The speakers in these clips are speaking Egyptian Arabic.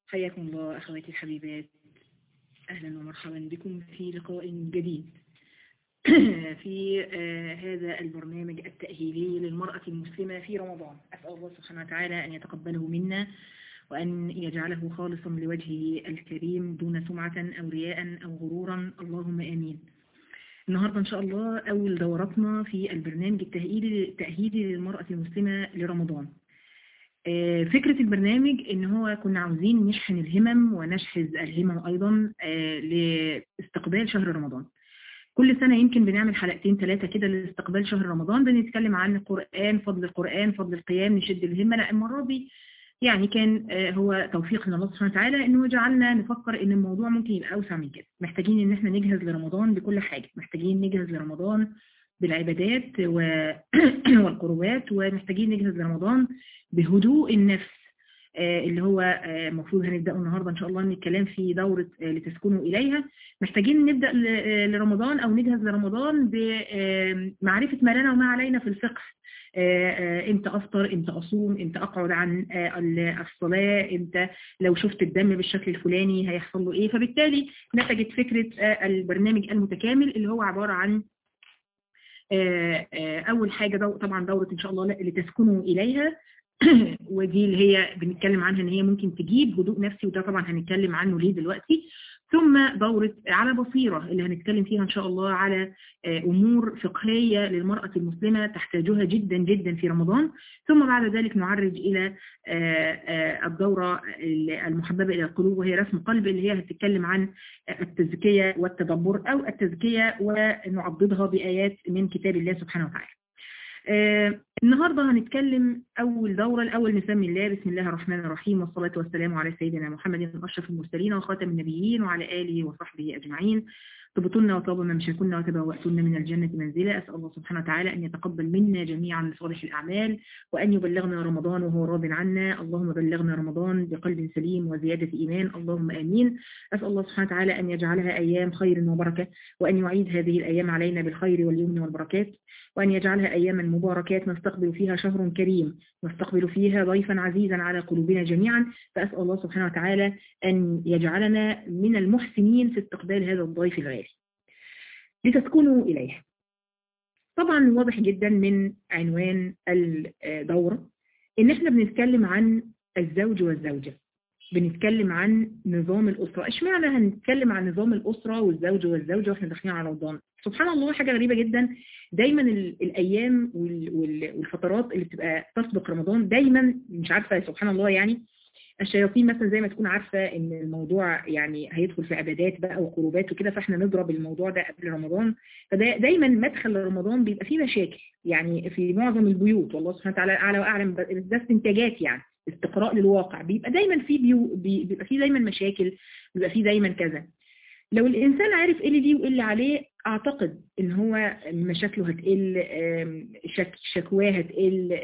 حياكم الله أخواتي الحبيبات أهلا ومرحبا بكم في لقاء جديد في آه هذا البرنامج التأهيلي للمرأة المسلمة في رمضان أسأل الله سبحانه وتعالى أن يتقبله منا وأن يجعله خالصا لوجهه الكريم دون سمعة أو رياء أو غرورا اللهم آمين النهاردة إن شاء الله أول دورتنا في البرنامج التأهيلي التأهيلي للمرأة المسلمة لرمضان فكرة البرنامج ان هو كنا عاوزين نشحن الهمم ونشحذ الهمم ايضا لاستقبال شهر رمضان كل سنة يمكن بنعمل حلقتين ثلاثة كده لاستقبال شهر رمضان بنتكلم عن القرآن فضل القرآن فضل القيام نشد الهمة لا المرة دي يعني كان هو توفيق من الله سبحانه وتعالى انه جعلنا نفكر ان الموضوع ممكن يبقى اوسع من كده محتاجين ان احنا نجهز لرمضان بكل حاجة محتاجين نجهز لرمضان بالعبادات والقربات ومحتاجين نجهز لرمضان بهدوء النفس اللي هو المفروض هنبدأه النهاردة إن شاء الله الكلام في دورة لتسكنوا إليها محتاجين نبدأ لرمضان أو نجهز لرمضان بمعرفة ما لنا وما علينا في الفقه امتى افطر امتى اصوم امتى اقعد عن الصلاة امتى لو شفت الدم بالشكل الفلاني هيحصل له ايه فبالتالي نتجت فكرة البرنامج المتكامل اللي هو عبارة عن اول حاجة دو طبعا دورة ان شاء الله لتسكنوا اليها ودي اللي هي بنتكلم عنها ان هي ممكن تجيب هدوء نفسي وده طبعا هنتكلم عنه ليه دلوقتي ثم دورة على بصيرة اللي هنتكلم فيها ان شاء الله على امور فقهية للمرأة المسلمة تحتاجها جدا جدا في رمضان ثم بعد ذلك نعرج الى الدورة المحببة الى القلوب وهي رسم قلب اللي هي هتتكلم عن التزكية والتدبر او التزكية ونعضدها بآيات من كتاب الله سبحانه وتعالى آه النهاردة هنتكلم أول دورة الأول نسمي الله بسم الله الرحمن الرحيم والصلاة والسلام على سيدنا محمد أشرف المرسلين وخاتم النبيين وعلى آله وصحبه أجمعين طبتن وطاب ممشاكن وتبوأتن من الجنة منزلا أسأل الله سبحانه وتعالى أن يتقبل منا جميعا صالح الأعمال وأن يبلغنا رمضان وهو راض عنا اللهم بلغنا رمضان بقلب سليم وزيادة إيمان اللهم آمين أسأل الله سبحانه وتعالى أن يجعلها أيام خير وبركة وأن يعيد هذه الأيام علينا بالخير واليمن والبركات وأن يجعلها أياما مباركات نستقبل فيها شهر كريم نستقبل فيها ضيفا عزيزا على قلوبنا جميعا فأسأل الله سبحانه وتعالى أن يجعلنا من المحسنين في استقبال هذا الضيف الغالي لتسكنوا إليه طبعا واضح جدا من عنوان الدورة إن احنا بنتكلم عن الزوج والزوجة بنتكلم عن نظام الأسرة اشمعنى هنتكلم عن نظام الأسرة والزوج والزوجة واحنا داخلين على رمضان سبحان الله حاجة غريبة جدا دايما الأيام والفترات اللي بتبقى تسبق رمضان دايما مش عارفة سبحان الله يعني الشياطين مثلا زي ما تكون عارفة ان الموضوع يعني هيدخل في عبادات بقى وقربات وكده فاحنا نضرب الموضوع ده قبل رمضان فدايما مدخل رمضان بيبقى فيه مشاكل يعني في معظم البيوت والله سبحانه وتعالى اعلى واعلم ده استنتاجات يعني استقراء للواقع بيبقى دايما في بيو بيبقى في دايما مشاكل بيبقى في دايما كذا لو الإنسان عارف ايه اللي ليه وايه اللي عليه أعتقد إن هو مشاكله هتقل شك شكواه هتقل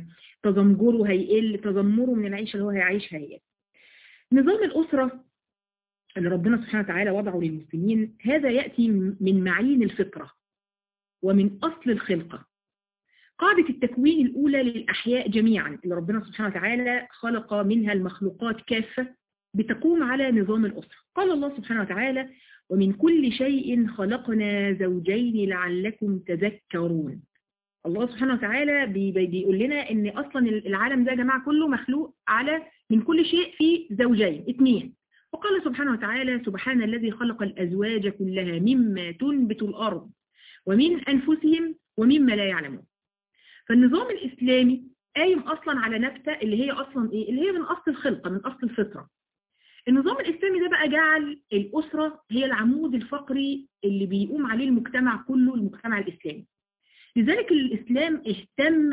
تذمجره هيقل تذمره من العيشة اللي هو هيعيشها هيقل نظام الأسرة اللي ربنا سبحانه وتعالى وضعه للمسلمين هذا يأتي من معين الفطرة ومن أصل الخلقة قاعدة التكوين الأولى للأحياء جميعا اللي ربنا سبحانه وتعالى خلق منها المخلوقات كافة بتقوم على نظام الأسرة قال الله سبحانه وتعالى ومن كل شيء خلقنا زوجين لعلكم تذكرون الله سبحانه وتعالى بيقول لنا ان اصلا العالم ده يا جماعة كله مخلوق على من كل شيء في زوجين اثنين وقال سبحانه وتعالى سبحان الذي خلق الأزواج كلها مما تنبت الأرض ومن أنفسهم ومما لا يعلمون فالنظام الإسلامي قايم أصلا على نبتة اللي هي أصلا إيه؟ اللي هي من أصل الخلقة من أصل الفطرة النظام الإسلامي ده بقى جعل الأسرة هي العمود الفقري اللي بيقوم عليه المجتمع كله المجتمع الإسلامي لذلك الإسلام اهتم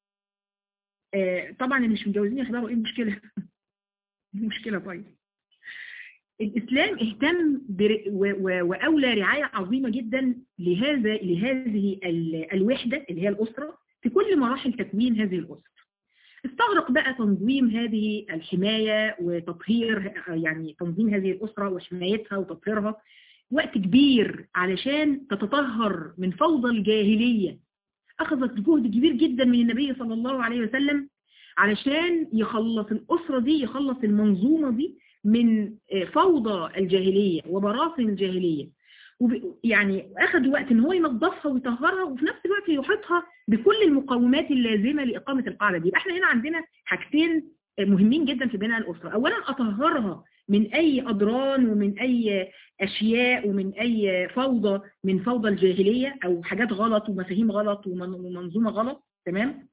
آه طبعا اللي مش متجوزين يحضروا ايه المشكلة المشكلة طيب الإسلام اهتم وأولى رعاية عظيمة جدا لهذا لهذه الوحدة اللي هي الأسرة في كل مراحل تكوين هذه الأسرة استغرق بقى تنظيم هذه الحماية وتطهير يعني تنظيم هذه الأسرة وحمايتها وتطهيرها وقت كبير علشان تتطهر من فوضى الجاهلية أخذت جهد كبير جدا من النبي صلى الله عليه وسلم علشان يخلص الأسرة دي يخلص المنظومة دي من فوضى الجاهلية وبراثن الجاهلية يعني أخذ وقت ان هو ينظفها ويطهرها وفي نفس الوقت يحيطها بكل المقومات اللازمة لإقامة القاعدة دي يبقى احنا هنا عندنا حاجتين مهمين جدا في بناء الأسرة أولا أطهرها من أي أضران ومن أي أشياء ومن أي فوضى من فوضى الجاهلية أو حاجات غلط ومفاهيم غلط ومنظومة غلط تمام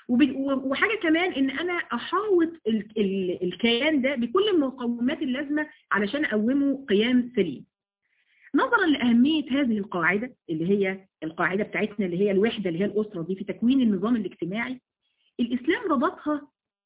وحاجة كمان ان انا احاوط ال ال الكيان ده بكل المقومات اللازمة علشان اقومه قيام سليم نظرا لأهمية هذه القاعدة اللي هي القاعدة بتاعتنا اللي هي الوحدة اللي هي الأسرة دي في تكوين النظام الاجتماعي الإسلام ربطها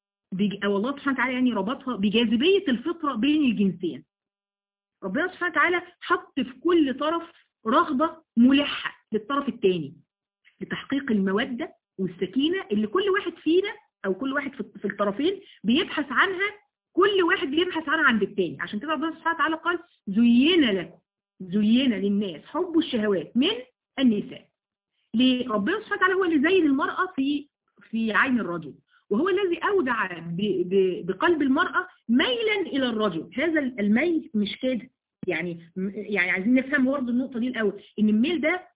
أو الله سبحانه وتعالى يعني ربطها بجاذبية الفطرة بين الجنسين ربنا سبحانه وتعالى حط في كل طرف رغبة ملحة للطرف الثاني لتحقيق المودة والسكينة اللي كل واحد فينا أو كل واحد في الطرفين بيبحث عنها كل واحد بيبحث عنها عند الثاني عشان كده ربنا سبحانه وتعالى قال زين لكم زين للناس حب الشهوات من النساء ليه ربنا سبحانه وتعالى هو اللي زين المرأة في في عين الرجل وهو الذي أودع بقلب المرأة ميلا إلى الرجل هذا الميل مش كده يعني يعني عايزين نفهم برضه النقطة دي الأول إن الميل ده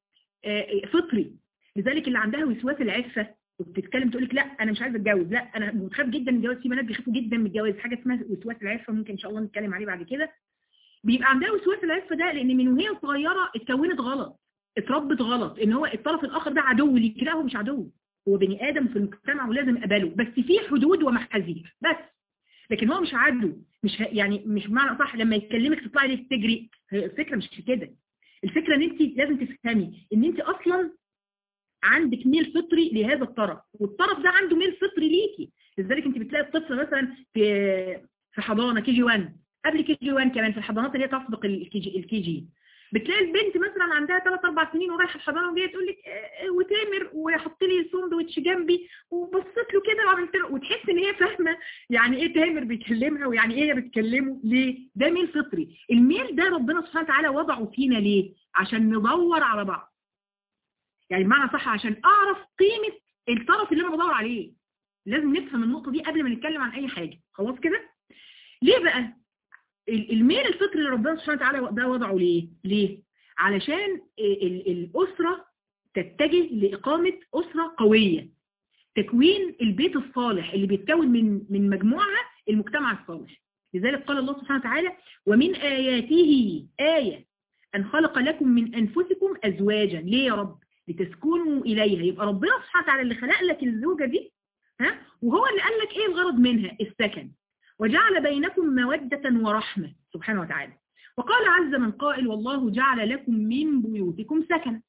فطري لذلك اللي عندها وسواس العفة وبتتكلم تقول لك لا انا مش عايزه اتجوز لا انا بخاف جدا من الجواز في بنات بيخافوا جدا من الجواز حاجه اسمها وسواس العفه ممكن ان شاء الله نتكلم عليه بعد كده بيبقى عندها وسواس العفه ده لان من وهي صغيره اتكونت غلط اتربت غلط ان هو الطرف الاخر ده عدو ليك لا هو مش عدو هو بني ادم في المجتمع ولازم اقبله بس في حدود ومحاذير بس لكن هو مش عدو مش يعني مش بمعنى صح لما يكلمك تطلعي ليه تجري الفكره مش كده الفكره ان انت لازم تفهمي ان انت اصلا عندك ميل فطري لهذا الطرف والطرف ده عنده ميل فطري ليكي لذلك انت بتلاقي الطفل مثلا في في حضانه كي جي 1 قبل كي جي 1 كمان في الحضانات اللي هي تسبق الكي جي الكي جي بتلاقي البنت مثلا عندها 3 4 سنين ورايحه الحضانه وجايه تقول لك اه وتامر وحط لي ساندوتش جنبي وبصيت له كده وعملت له وتحس ان هي فاهمه يعني ايه تامر بيكلمها ويعني ايه هي بتكلمه ليه ده ميل فطري الميل ده ربنا سبحانه وتعالى وضعه فينا ليه عشان ندور على بعض يعني بمعنى صح عشان اعرف قيمه الطرف اللي انا بدور عليه لازم نفهم النقطه دي قبل ما نتكلم عن اي حاجه خلاص كده ليه بقى الميل الفطري اللي ربنا سبحانه وتعالى ده وضعه ليه ليه علشان الاسره تتجه لاقامه اسره قويه تكوين البيت الصالح اللي بيتكون من من مجموعه المجتمع الصالح لذلك قال الله سبحانه وتعالى ومن اياته ايه ان خلق لكم من انفسكم ازواجا ليه يا رب لتسكنوا اليها يبقى ربنا سبحانه وتعالى اللي خلق لك الزوجه دي ها وهو اللي قال لك ايه الغرض منها السكن وجعل بينكم مودة ورحمة سبحانه وتعالى وقال عز من قائل والله جعل لكم من بيوتكم سكن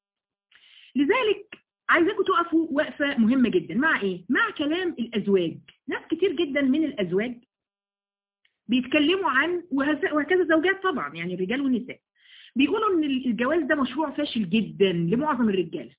لذلك عايزاكم تقفوا وقفة مهمة جدا مع ايه؟ مع كلام الازواج ناس كتير جدا من الازواج بيتكلموا عن وهكذا زوجات طبعا يعني الرجال والنساء بيقولوا ان الجواز ده مشروع فاشل جدا لمعظم الرجاله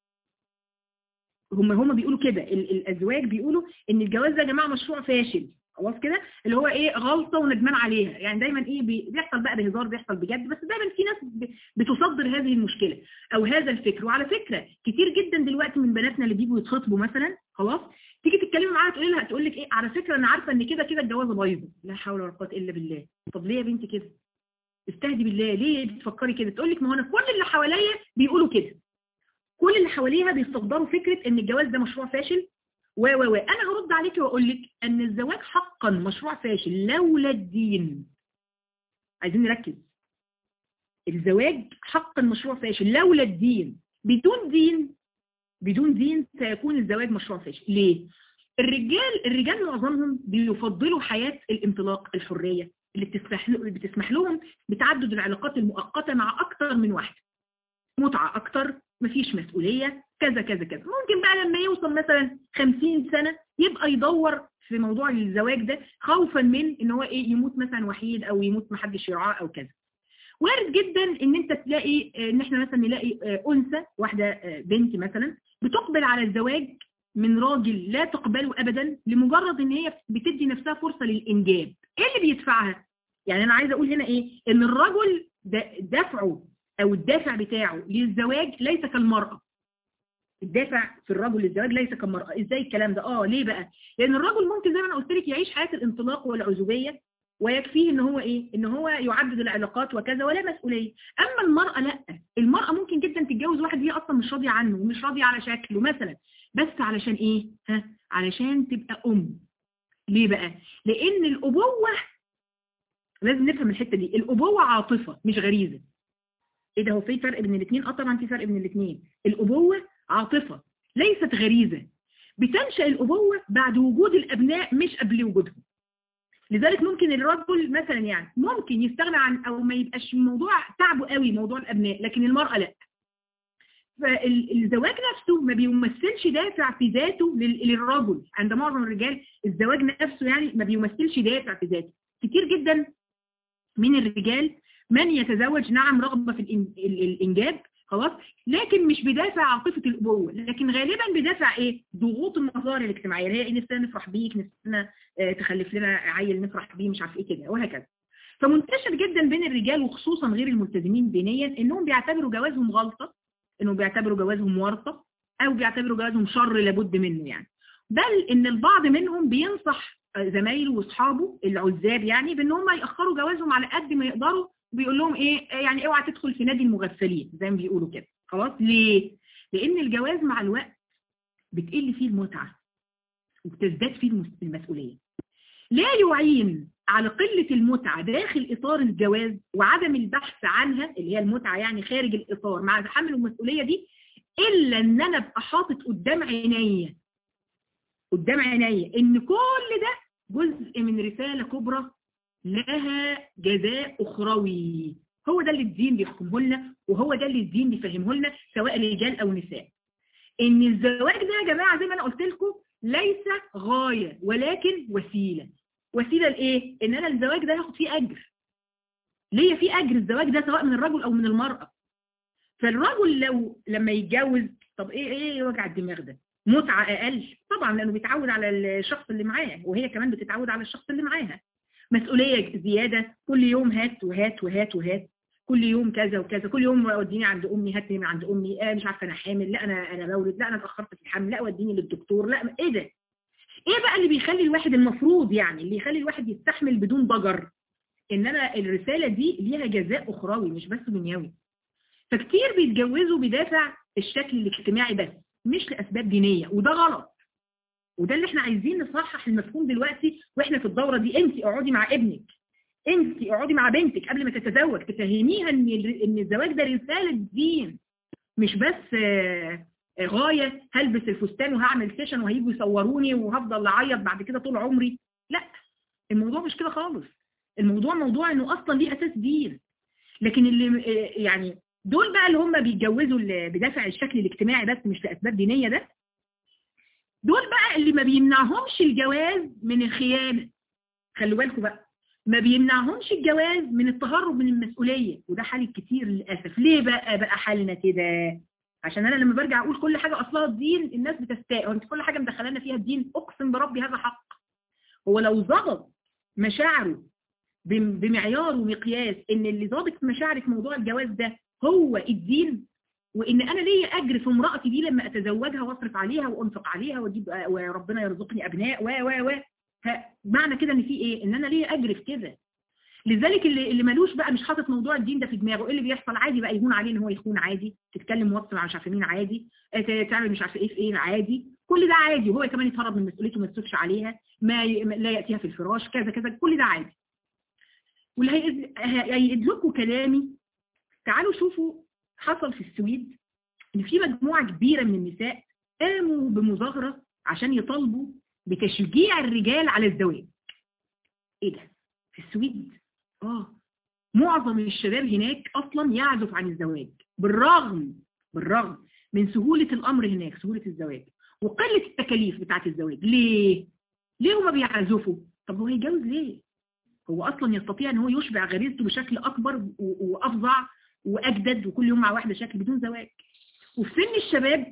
هم هم بيقولوا كده الازواج بيقولوا ان الجواز ده يا جماعه مشروع فاشل خلاص كده اللي هو ايه غلطه وندمان عليها يعني دايما ايه بيحصل بقى بهزار بيحصل بجد بس دايما في ناس بتصدر هذه المشكله او هذا الفكر وعلى فكره كتير جدا دلوقتي من بناتنا اللي بيجوا يتخطبوا مثلا خلاص تيجي تتكلمي معاها تقولي لها تقول لك ايه على فكره انا عارفه ان كده كده الجواز بايظه لا حول ولا قوه الا بالله طب ليه يا بنتي كده استهدي بالله ليه بتفكري كده تقول لك ما هو انا كل اللي حواليا بيقولوا كده كل اللي حواليها بيصدروا فكره ان الجواز ده مشروع فاشل و و و انا هرد عليك واقول لك ان الزواج حقا مشروع فاشل لولا الدين عايزين نركز الزواج حقا مشروع فاشل لولا الدين بدون دين بدون دين سيكون الزواج مشروع فاشل ليه الرجال الرجال معظمهم بيفضلوا حياة الانطلاق الحرية اللي بتسمح اللي بتسمح لهم بتعدد العلاقات المؤقتة مع اكتر من واحدة متعة اكتر مفيش مسؤولية كذا كذا كذا ممكن بقى لما يوصل مثلا 50 سنة يبقى يدور في موضوع الزواج ده خوفا من ان هو ايه يموت مثلا وحيد او يموت محدش يرعاه او كذا وارد جدا ان انت تلاقي ان احنا مثلا نلاقي انثى واحدة بنت مثلا بتقبل على الزواج من راجل لا تقبله ابدا لمجرد ان هي بتدي نفسها فرصة للانجاب ايه اللي بيدفعها يعني انا عايزه اقول هنا ايه ان الرجل دفعه او الدافع بتاعه للزواج ليس كالمرأة الدافع في الرجل للزواج ليس كالمرأة ازاي الكلام ده اه ليه بقى لان الرجل ممكن زي ما انا قلت لك يعيش حياة الانطلاق والعزوبية ويكفيه ان هو ايه ان هو يعدد العلاقات وكذا ولا مسؤوليه اما المراه لا المراه ممكن جدا تتجوز واحد هي اصلا مش راضيه عنه ومش راضيه على شكله مثلا بس علشان ايه ها علشان تبقى ام ليه بقى لان الابوه لازم نفهم الحته دي الابوه عاطفه مش غريزه ايه ده هو في فرق بين الاثنين اه طبعا في فرق بين الاثنين الابوه عاطفه ليست غريزه بتنشا الابوه بعد وجود الابناء مش قبل وجودهم لذلك ممكن الرجل مثلا يعني ممكن يستغنى عن او ما يبقاش الموضوع تعبه قوي موضوع الابناء لكن المراه لا فالزواج نفسه ما بيمثلش دافع في ذاته للرجل عند معظم الرجال الزواج نفسه يعني ما بيمثلش دافع في ذاته كتير جدا من الرجال من يتزوج نعم رغبة في الإنجاب خلاص لكن مش بدافع عاطفة الأبوة لكن غالبا بدافع إيه ضغوط المظاهر الاجتماعية اللي هي نفسنا نفرح بيك نفسنا اه تخلف لنا عيل نفرح بيه مش عارف إيه كده وهكذا فمنتشر جدا بين الرجال وخصوصا غير الملتزمين دينيا إنهم بيعتبروا جوازهم غلطة إنهم بيعتبروا جوازهم ورطة أو بيعتبروا جوازهم شر لابد منه يعني بل إن البعض منهم بينصح زمايله واصحابه العزاب يعني بان هم ياخروا جوازهم على قد ما يقدروا بيقول لهم ايه يعني اوعى تدخل في نادي المغفلين زي ما بيقولوا كده خلاص ليه لان الجواز مع الوقت بتقل فيه المتعه وبتزداد فيه المسؤوليه لا يعين على قلة المتعة داخل إطار الجواز وعدم البحث عنها اللي هي المتعة يعني خارج الإطار مع تحمل المسؤولية دي إلا إن أنا أبقى حاطط قدام عينيا قدام عينيا إن كل ده جزء من رسالة كبرى لها جزاء أخروي هو ده اللي الدين بيحكمه لنا وهو ده اللي الدين بيفهمه لنا سواء رجال أو نساء إن الزواج ده يا جماعة زي ما أنا قلت لكم ليس غاية ولكن وسيلة وسيلة لإيه؟ إن أنا الزواج ده هاخد فيه أجر ليه في أجر الزواج ده سواء من الرجل أو من المرأة فالرجل لو لما يتجوز طب إيه إيه وجع الدماغ ده؟ متعة أقل طبعا لأنه بيتعود على الشخص اللي معاه وهي كمان بتتعود على الشخص اللي معاها مسؤولية زيادة كل يوم هات وهات وهات وهات كل يوم كذا وكذا كل يوم وديني عند امي هاتني من عند امي آه مش عارفه انا حامل لا انا انا بولد لا انا اتاخرت في الحمل لا وديني للدكتور لا ايه ده ايه بقى اللي بيخلي الواحد المفروض يعني اللي يخلي الواحد يستحمل بدون ضجر ان انا الرساله دي ليها جزاء اخروي مش بس دنيوي فكتير بيتجوزوا بدافع الشكل الاجتماعي بس مش لاسباب دينيه وده غلط وده اللي احنا عايزين نصحح المفهوم دلوقتي واحنا في الدوره دي انت اقعدي مع ابنك انت اقعدي مع بنتك قبل ما تتزوج تفهميها ان ان الزواج ده رساله دين مش بس غايه هلبس الفستان وهعمل سيشن وهيجوا يصوروني وهفضل اعيط بعد كده طول عمري لا الموضوع مش كده خالص الموضوع موضوع انه اصلا ليه اساس دين لكن اللي يعني دول بقى اللي هم بيتجوزوا بدافع الشكل الاجتماعي بس مش لاسباب دينيه ده دول بقى اللي ما بيمنعهمش الجواز من الخيانه خلوا بالكم بقى ما بيمنعهمش الجواز من التهرب من المسؤوليه وده حال الكتير للاسف ليه بقى بقى حالنا كده عشان انا لما برجع اقول كل حاجه اصلها الدين الناس بتستاء وانت كل حاجه مدخلانا فيها الدين اقسم بربي هذا حق هو لو ظبط مشاعره بمعيار ومقياس ان اللي ظابط مشاعري في موضوع الجواز ده هو الدين وان انا ليا اجر في امرأتي دي لما اتزوجها واصرف عليها وانفق عليها واجيب وربنا يرزقني ابناء و و و معنى كده ان في ايه ان انا ليا اجر في كده لذلك اللي اللي ملوش بقى مش حاطط موضوع الدين ده في دماغه ايه اللي بيحصل عادي بقى يهون عليه ان هو يخون عادي تتكلم واتس مع مش عارفه مين عادي تعمل مش عارفه ايه في ايه عادي كل ده عادي وهو كمان يتهرب من مسؤوليته ما يصرفش عليها ما ي... لا ياتيها في الفراش كذا كذا كل ده عادي واللي هيقد لكم كلامي تعالوا شوفوا حصل في السويد ان في مجموعة كبيرة من النساء قاموا بمظاهرة عشان يطالبوا بتشجيع الرجال على الزواج ايه ده في السويد اه معظم الشباب هناك اصلا يعزف عن الزواج بالرغم بالرغم من سهولة الامر هناك سهولة الزواج وقلة التكاليف بتاعت الزواج ليه ليه هما بيعزفوا طب هو هيتجوز ليه هو اصلا يستطيع ان هو يشبع غريزته بشكل اكبر وافظع واجدد وكل يوم مع واحده شكل بدون زواج وفي سن الشباب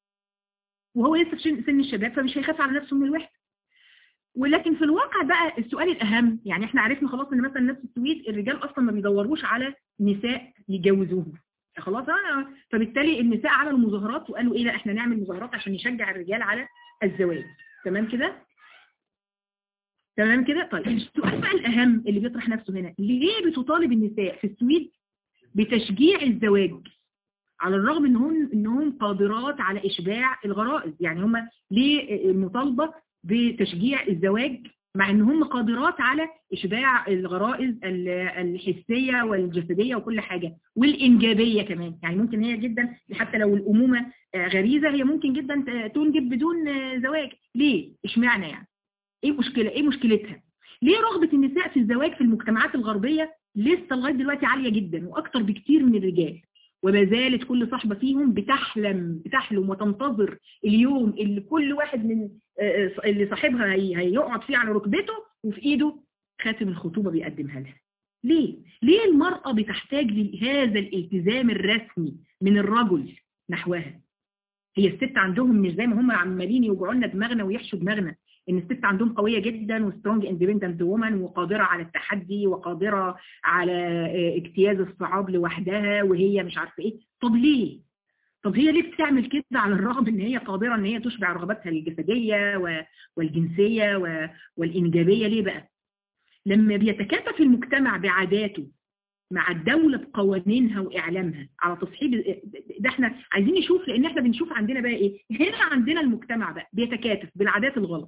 وهو لسه في سن الشباب فمش هيخاف على نفسه من الوحده ولكن في الواقع بقى السؤال الاهم يعني احنا عرفنا خلاص ان مثلا الناس في السويد الرجال اصلا ما بيدوروش على نساء يجوزوهم خلاص اه فبالتالي النساء عملوا مظاهرات وقالوا ايه لا احنا نعمل مظاهرات عشان نشجع الرجال على الزواج تمام كده تمام كده طيب السؤال بقى الاهم اللي بيطرح نفسه هنا ليه بتطالب النساء في السويد بتشجيع الزواج على الرغم ان هم انهم قادرات على اشباع الغرائز يعني هم ليه المطالبه بتشجيع الزواج مع ان هم قادرات على اشباع الغرائز الحسيه والجسديه وكل حاجه والانجابيه كمان يعني ممكن هي جدا حتى لو الامومه غريزه هي ممكن جدا تنجب بدون زواج ليه اشمعنى يعني ايه مشكله ايه مشكلتها ليه رغبه النساء في الزواج في المجتمعات الغربيه لسه لغايه دلوقتي عاليه جدا واكتر بكتير من الرجال وما زالت كل صاحبة فيهم بتحلم بتحلم وتنتظر اليوم اللي كل واحد من اللي صاحبها هيقعد فيه على ركبته وفي ايده خاتم الخطوبة بيقدمها لها ليه؟ ليه المرأة بتحتاج لهذا الالتزام الرسمي من الرجل نحوها هي الست عندهم مش زي ما هم عمالين يوجعوا لنا دماغنا ويحشوا دماغنا ان الست عندهم قويه جدا وسترونج اندبندنت وومن وقادره على التحدي وقادره على اجتياز الصعاب لوحدها وهي مش عارفه ايه طب ليه طب هي ليه بتعمل كده على الرغم ان هي قادره ان هي تشبع رغباتها الجسديه والجنسيه والانجابيه ليه بقى لما بيتكاتف المجتمع بعاداته مع الدولة بقوانينها وإعلامها على تصحيح ده احنا عايزين نشوف لأن احنا بنشوف عندنا بقى إيه هنا عندنا المجتمع بقى بيتكاتف بالعادات الغلط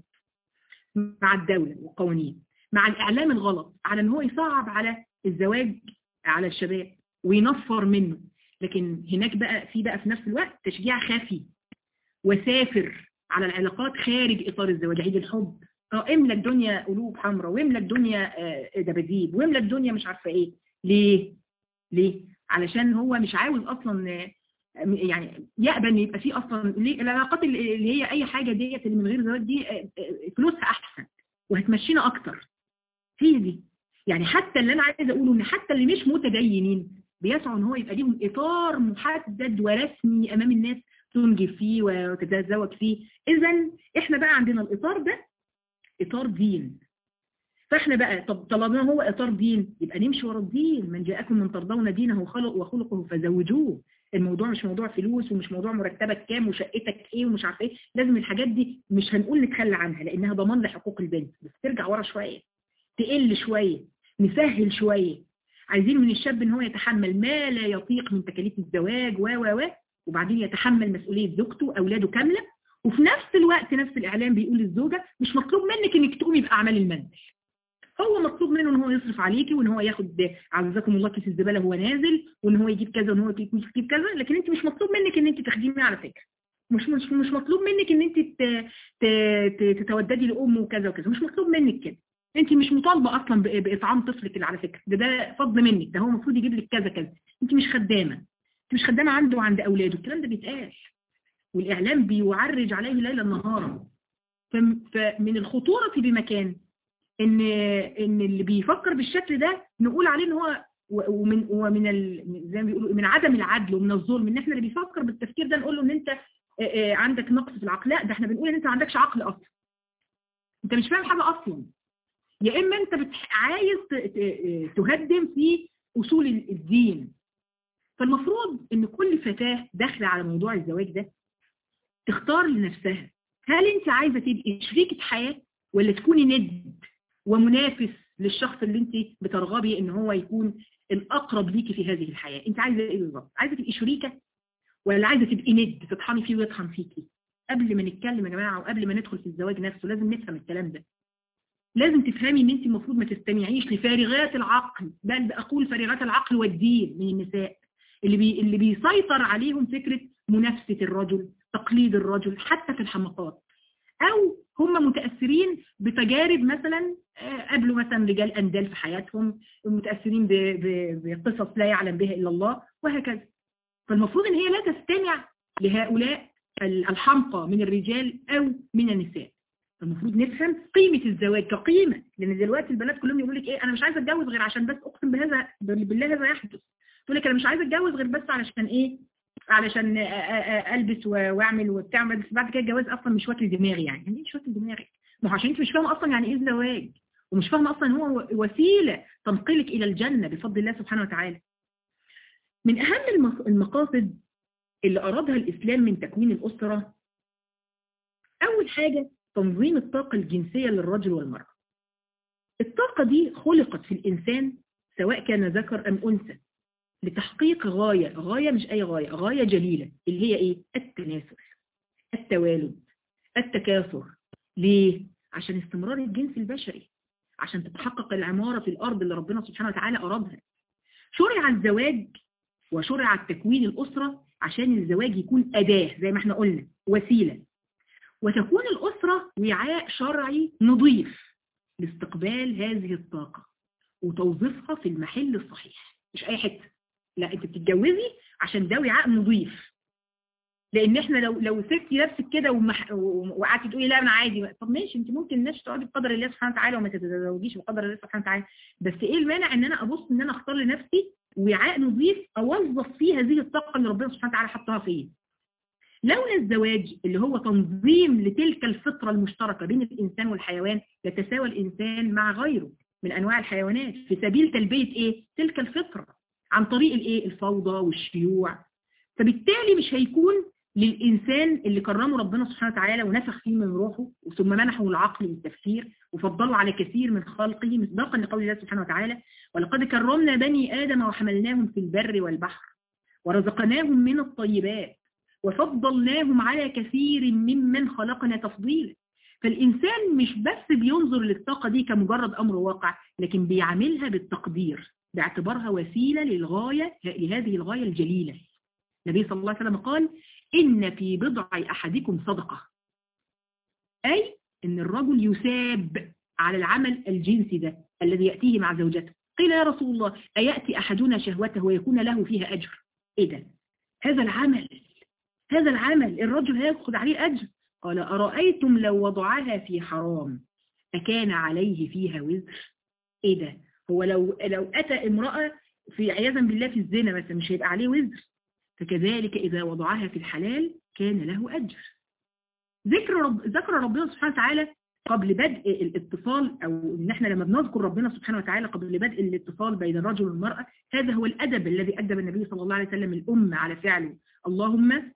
مع الدولة والقوانين مع الإعلام الغلط على ان هو يصعب على الزواج على الشباب وينفر منه لكن هناك بقى في بقى في نفس الوقت تشجيع خفي وسافر على العلاقات خارج إطار الزواج عيد الحب اه املى الدنيا قلوب حمراء واملى الدنيا دباديب واملى الدنيا مش عارفه ايه ليه ليه علشان هو مش عاوز اصلا يعني يقبل ان يبقى فيه اصلا العلاقات اللي هي اي حاجه ديت اللي من غير زواج دي فلوسها احسن وهتمشينا اكتر هي دي يعني حتى اللي انا عايزه اقوله ان حتى اللي مش متدينين بيسعوا ان هو يبقى ليهم اطار محدد ورسمي امام الناس تنجب فيه وتتزوج فيه اذا احنا بقى عندنا الاطار ده اطار دين فاحنا بقى طب طالما هو اطار دين يبقى نمشي ورا الدين من جاءكم من ترضون دينه وخلق وخلقه فزوجوه الموضوع مش موضوع فلوس ومش موضوع مرتبك كام وشقتك ايه ومش عارف ايه لازم الحاجات دي مش هنقول نتخلى عنها لانها ضمان لحقوق البنت بس ترجع ورا شويه تقل شويه نسهل شويه عايزين من الشاب ان هو يتحمل ما لا يطيق من تكاليف الزواج و و و وبعدين يتحمل مسؤوليه زوجته اولاده كامله وفي نفس الوقت نفس الاعلام بيقول للزوجه مش مطلوب منك انك تقومي باعمال المنزل هو مطلوب منه ان هو يصرف عليكي وان هو ياخد عزكم الله كيس الزباله وهو نازل وان هو يجيب كذا وان هو يجيب كذا لكن انت مش مطلوب منك ان انت تخدميه على فكره مش مش مش مطلوب منك ان انت تتوددي لامه وكذا وكذا مش مطلوب منك كده انت مش مطالبه اصلا باطعام طفلك اللي على فكره ده ده فضل منك ده هو المفروض يجيب لك كذا كذا انت مش خدامه انت مش خدامه عنده وعند اولاده الكلام ده بيتقال والاعلام بيعرج عليه ليلا نهارا فمن الخطوره بمكان ان ان اللي بيفكر بالشكل ده نقول عليه ان هو ومن ومن ال... زي ما بيقولوا من عدم العدل ومن الظلم ان احنا اللي بيفكر بالتفكير ده نقول له ان انت عندك نقص في العقل لا ده احنا بنقول ان انت ما عندكش عقل اصلا انت مش فاهم حاجه اصلا يا اما انت بتح... عايز تهدم في اصول الدين فالمفروض ان كل فتاه داخله على موضوع الزواج ده تختار لنفسها هل انت عايزه تبقي شريكه حياه ولا تكوني ند ومنافس للشخص اللي انت بترغبي ان هو يكون الاقرب ليكي في هذه الحياة انت عايزة ايه بالظبط عايزة تبقي شريكة ولا عايزة تبقي ند تطحني فيه ويطحن فيكي قبل ما نتكلم يا جماعة وقبل ما ندخل في الزواج نفسه لازم نفهم الكلام ده لازم تفهمي ان انت المفروض ما تستمعيش لفارغات العقل بل اقول فارغات العقل والدين من النساء اللي بي اللي بيسيطر عليهم فكرة منافسة الرجل تقليد الرجل حتى في الحماقات او هم متأثرين بتجارب مثلا قابلوا مثلا رجال أندال في حياتهم متأثرين بقصص لا يعلم بها إلا الله وهكذا فالمفروض ان هي لا تستمع لهؤلاء الحمقى من الرجال أو من النساء المفروض نفهم قيمة الزواج كقيمة لأن دلوقتي البنات كلهم يقولوا لك إيه أنا مش عايزة أتجوز غير عشان بس أقسم بهذا بالله هذا يحدث تقول لك أنا مش عايزة أتجوز غير بس علشان إيه علشان البس واعمل وبتاع بس بعد كده الجواز اصلا مش واكل دماغي يعني يعني مش واكل دماغي ما هو عشان انت مش فاهمه اصلا يعني ايه الزواج ومش فاهمه اصلا هو وسيله تنقلك الى الجنه بفضل الله سبحانه وتعالى من اهم المقاصد اللي ارادها الاسلام من تكوين الاسره اول حاجه تنظيم الطاقه الجنسيه للرجل والمراه الطاقة دي خلقت في الإنسان سواء كان ذكر أم أنثى لتحقيق غاية غاية مش أي غاية غاية جليلة اللي هي إيه التناسل التوالد التكاثر ليه؟ عشان استمرار الجنس البشري عشان تتحقق العمارة في الأرض اللي ربنا سبحانه وتعالى أرادها شرع الزواج وشرع التكوين الأسرة عشان الزواج يكون أداة زي ما احنا قلنا وسيلة وتكون الأسرة وعاء شرعي نظيف لاستقبال هذه الطاقة وتوظيفها في المحل الصحيح مش أي حتة لا انت بتتجوزي عشان ده وعاء نظيف لان احنا لو لو سبتي نفسك كده ومح... وقعدتي تقولي لا انا عادي طب ماشي انت ممكن الناس تقعدي بقدر الله سبحانه وتعالى وما تتزوجيش بقدر الله سبحانه وتعالى بس ايه المانع ان انا ابص ان انا اختار لنفسي وعاء نظيف اوظف فيه هذه الطاقه اللي ربنا سبحانه وتعالى حطها فيا لولا الزواج اللي هو تنظيم لتلك الفطره المشتركه بين الانسان والحيوان يتساوى الانسان مع غيره من انواع الحيوانات في سبيل تلبيه ايه تلك الفطره عن طريق الايه الفوضى والشيوع فبالتالي مش هيكون للإنسان اللي كرمه ربنا سبحانه وتعالى ونفخ فيه من روحه ثم منحه العقل والتفكير وفضله على كثير من خلقه مصداقا لقول الله سبحانه وتعالى ولقد كرمنا بني آدم وحملناهم في البر والبحر ورزقناهم من الطيبات وفضلناهم على كثير ممن خلقنا تفضيلا فالإنسان مش بس بينظر للطاقة دي كمجرد أمر واقع لكن بيعملها بالتقدير باعتبارها وسيلة للغاية لهذه الغاية الجليلة النبي صلى الله عليه وسلم قال إن في بضع أحدكم صدقة أي إن الرجل يساب على العمل الجنسي ده الذي يأتيه مع زوجته قيل يا رسول الله أيأتي أحدنا شهوته ويكون له فيها أجر إيه ده هذا العمل هذا العمل الرجل هيأخذ عليه أجر قال أرأيتم لو وضعها في حرام أكان عليه فيها وزر إيه ده هو لو لو أتى امرأة في عياذا بالله في الزنا مثلا مش هيبقى عليه وزر فكذلك إذا وضعها في الحلال كان له أجر ذكر رب ذكر ربنا سبحانه وتعالى قبل بدء الاتصال أو إن إحنا لما بنذكر ربنا سبحانه وتعالى قبل بدء الاتصال بين الرجل والمرأة هذا هو الأدب الذي أدب النبي صلى الله عليه وسلم الأمة على فعله اللهم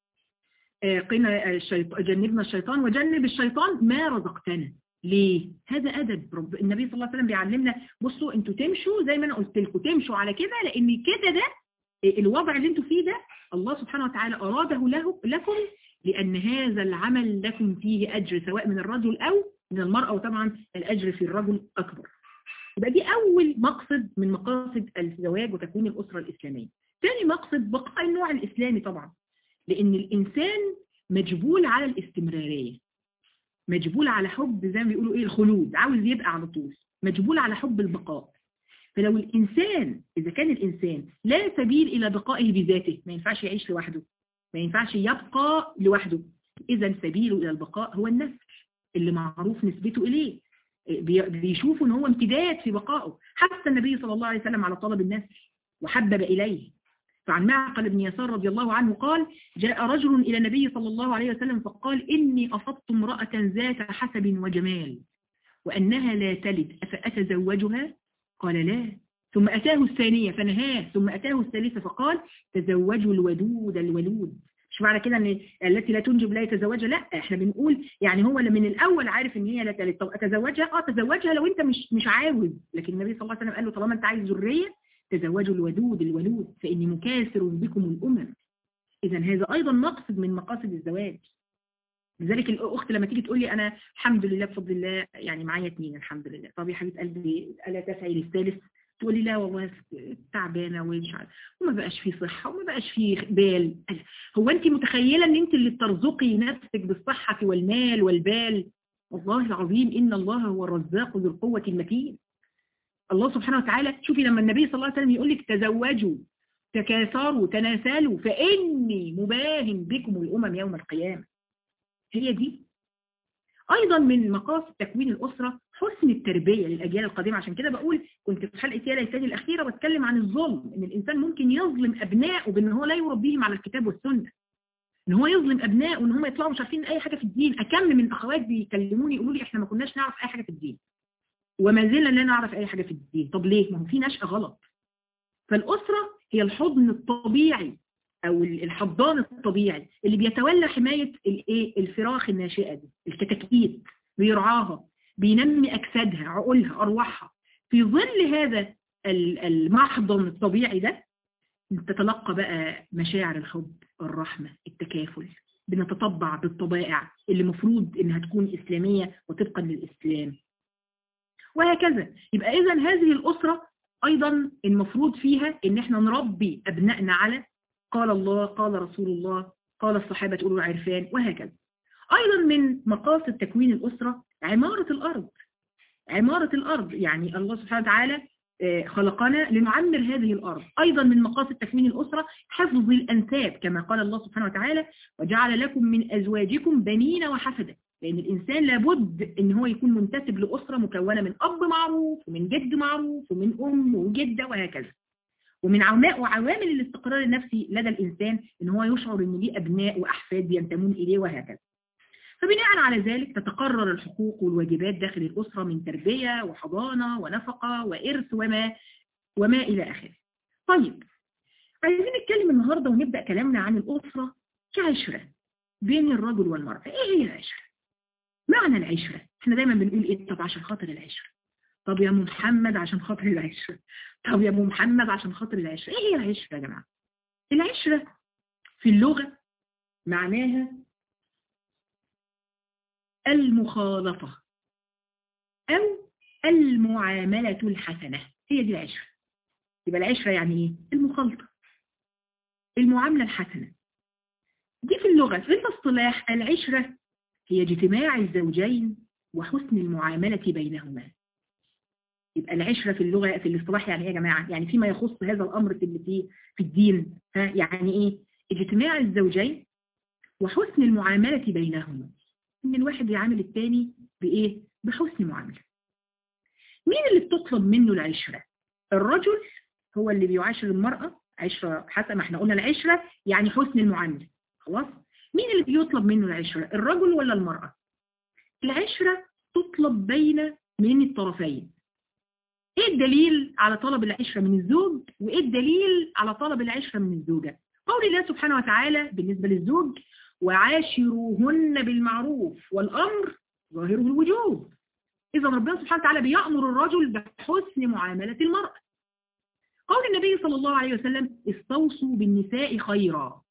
قنا الشيطان جنبنا الشيطان وجنب الشيطان ما رزقتنا ليه؟ هذا أدب رب النبي صلى الله عليه وسلم بيعلمنا بصوا انتوا تمشوا زي ما أنا قلت لكم تمشوا على كده لأن كده ده الوضع اللي انتوا فيه ده الله سبحانه وتعالى أراده له لكم لأن هذا العمل لكم فيه أجر سواء من الرجل أو من المرأة وطبعا الأجر في الرجل أكبر يبقى دي أول مقصد من مقاصد الزواج وتكوين الأسرة الإسلامية ثاني مقصد بقاء النوع الإسلامي طبعا لأن الإنسان مجبول على الاستمرارية مجبول على حب زي ما بيقولوا إيه الخلود عاوز يبقى على طول مجبول على حب البقاء فلو الإنسان إذا كان الإنسان لا سبيل إلى بقائه بذاته ما ينفعش يعيش لوحده ما ينفعش يبقى لوحده إذا سبيله إلى البقاء هو النسل اللي معروف نسبته إليه بيشوفوا ان هو امتداد في بقائه حتى النبي صلى الله عليه وسلم على طلب النسل وحبب إليه فعن معقل بن يسار رضي الله عنه قال جاء رجل إلى النبي صلى الله عليه وسلم فقال إني أصبت امرأة ذات حسب وجمال وأنها لا تلد أفأتزوجها قال لا ثم أتاه الثانية فنهاه ثم أتاه الثالثة فقال تزوجوا الودود الولود مش معنى كده ان التي لا تنجب لا يتزوجها لا احنا بنقول يعني هو من الاول عارف ان هي لا تلد طب اتزوجها اه تزوجها لو انت مش مش عاوز لكن النبي صلى الله عليه وسلم قال له طالما انت عايز ذريه تزوجوا الودود الولود فاني مكاثر بكم الامم اذا هذا ايضا مقصد من مقاصد الزواج لذلك الاخت لما تيجي تقول لي انا الحمد لله بفضل الله يعني معايا اثنين الحمد لله طب يا حبيبه قلبي الا تسعي للثالث تقولي لا والله تعبانه ومش عارفه وما بقاش في صحه وما بقاش في بال هو انت متخيله ان انت اللي بترزقي نفسك بالصحه والمال والبال والله العظيم ان الله هو الرزاق ذو القوه المتين الله سبحانه وتعالى شوفي لما النبي صلى الله عليه وسلم يقول لك تزوجوا تكاثروا تناسلوا فاني مباهم بكم الامم يوم القيامه هي دي ايضا من مقاصد تكوين الاسره حسن التربيه للاجيال القادمه عشان كده بقول كنت في حلقه يا ليتني الاخيره بتكلم عن الظلم ان الانسان ممكن يظلم ابنائه بان هو لا يربيهم على الكتاب والسنه ان هو يظلم ابنائه وان هم يطلعوا مش عارفين اي حاجه في الدين اكم من اخوات بيكلموني يقولوا لي احنا ما كناش نعرف اي حاجه في الدين وما زلنا لا نعرف اي حاجه في الدين طب ليه ما هو في نشأة غلط فالاسره هي الحضن الطبيعي او الحضان الطبيعي اللي بيتولى حمايه الايه الفراخ الناشئه دي الكتاكيت بيرعاها بينمي أجسادها عقولها أرواحها في ظل هذا المحضن الطبيعي ده تتلقى بقى مشاعر الحب الرحمة التكافل بنتطبع بالطبائع اللي مفروض انها تكون اسلامية وطبقا للاسلام وهكذا يبقى اذا هذه الاسرة ايضا المفروض فيها ان احنا نربي ابنائنا على قال الله قال رسول الله قال الصحابة أولو العرفان وهكذا ايضا من مقاصد تكوين الاسرة عمارة الارض عمارة الارض يعني الله سبحانه وتعالى خلقنا لنعمر هذه الأرض أيضا من مقاصد تكوين الأسرة حفظ الأنساب كما قال الله سبحانه وتعالى وجعل لكم من أزواجكم بنين وحفدة لأن الإنسان لابد أن هو يكون منتسب لأسرة مكونة من أب معروف ومن جد معروف ومن أم وجدة وهكذا ومن وعوامل الاستقرار النفسي لدى الإنسان أن هو يشعر أن ليه أبناء وأحفاد ينتمون إليه وهكذا فبناء على ذلك تتقرر الحقوق والواجبات داخل الأسرة من تربية وحضانة ونفقة وإرث وما وما إلى آخره طيب عايزين نتكلم النهاردة ونبدأ كلامنا عن الأسرة كعشرة بين الرجل والمرأة إيه هي العشرة؟ معنى العشرة احنا دايما بنقول إيه طب عشان خاطر العشرة طب يا أم محمد عشان خاطر العشرة طب يا أم محمد عشان خاطر العشرة إيه هي العشرة يا جماعة؟ العشرة في اللغة معناها المخالطة أو المعاملة الحسنة هي دي العشرة يبقى العشرة يعني ايه؟ المخالطة المعاملة الحسنة دي في اللغة في الاصطلاح العشرة هي اجتماع الزوجين وحسن المعاملة بينهما يبقى العشرة في اللغة في الاصطلاح يعني ايه يا جماعة يعني فيما يخص هذا الأمر في في في الدين ها يعني ايه اجتماع الزوجين وحسن المعاملة بينهما ان الواحد يعامل التاني بايه بحسن معاملة مين اللي بتطلب منه العشرة الرجل هو اللي بيعاشر المرأة عشرة حسب ما احنا قلنا العشرة يعني حسن المعاملة خلاص مين اللي بيطلب منه العشرة الرجل ولا المرأة العشرة تطلب بين من الطرفين ايه الدليل على طلب العشرة من الزوج وايه الدليل على طلب العشرة من الزوجة قول الله سبحانه وتعالى بالنسبة للزوج وعاشروهن بالمعروف والأمر ظاهره الوجوب إذا ربنا سبحانه وتعالى بيأمر الرجل بحسن معاملة المرأة قول النبي صلى الله عليه وسلم استوصوا بالنساء خيرا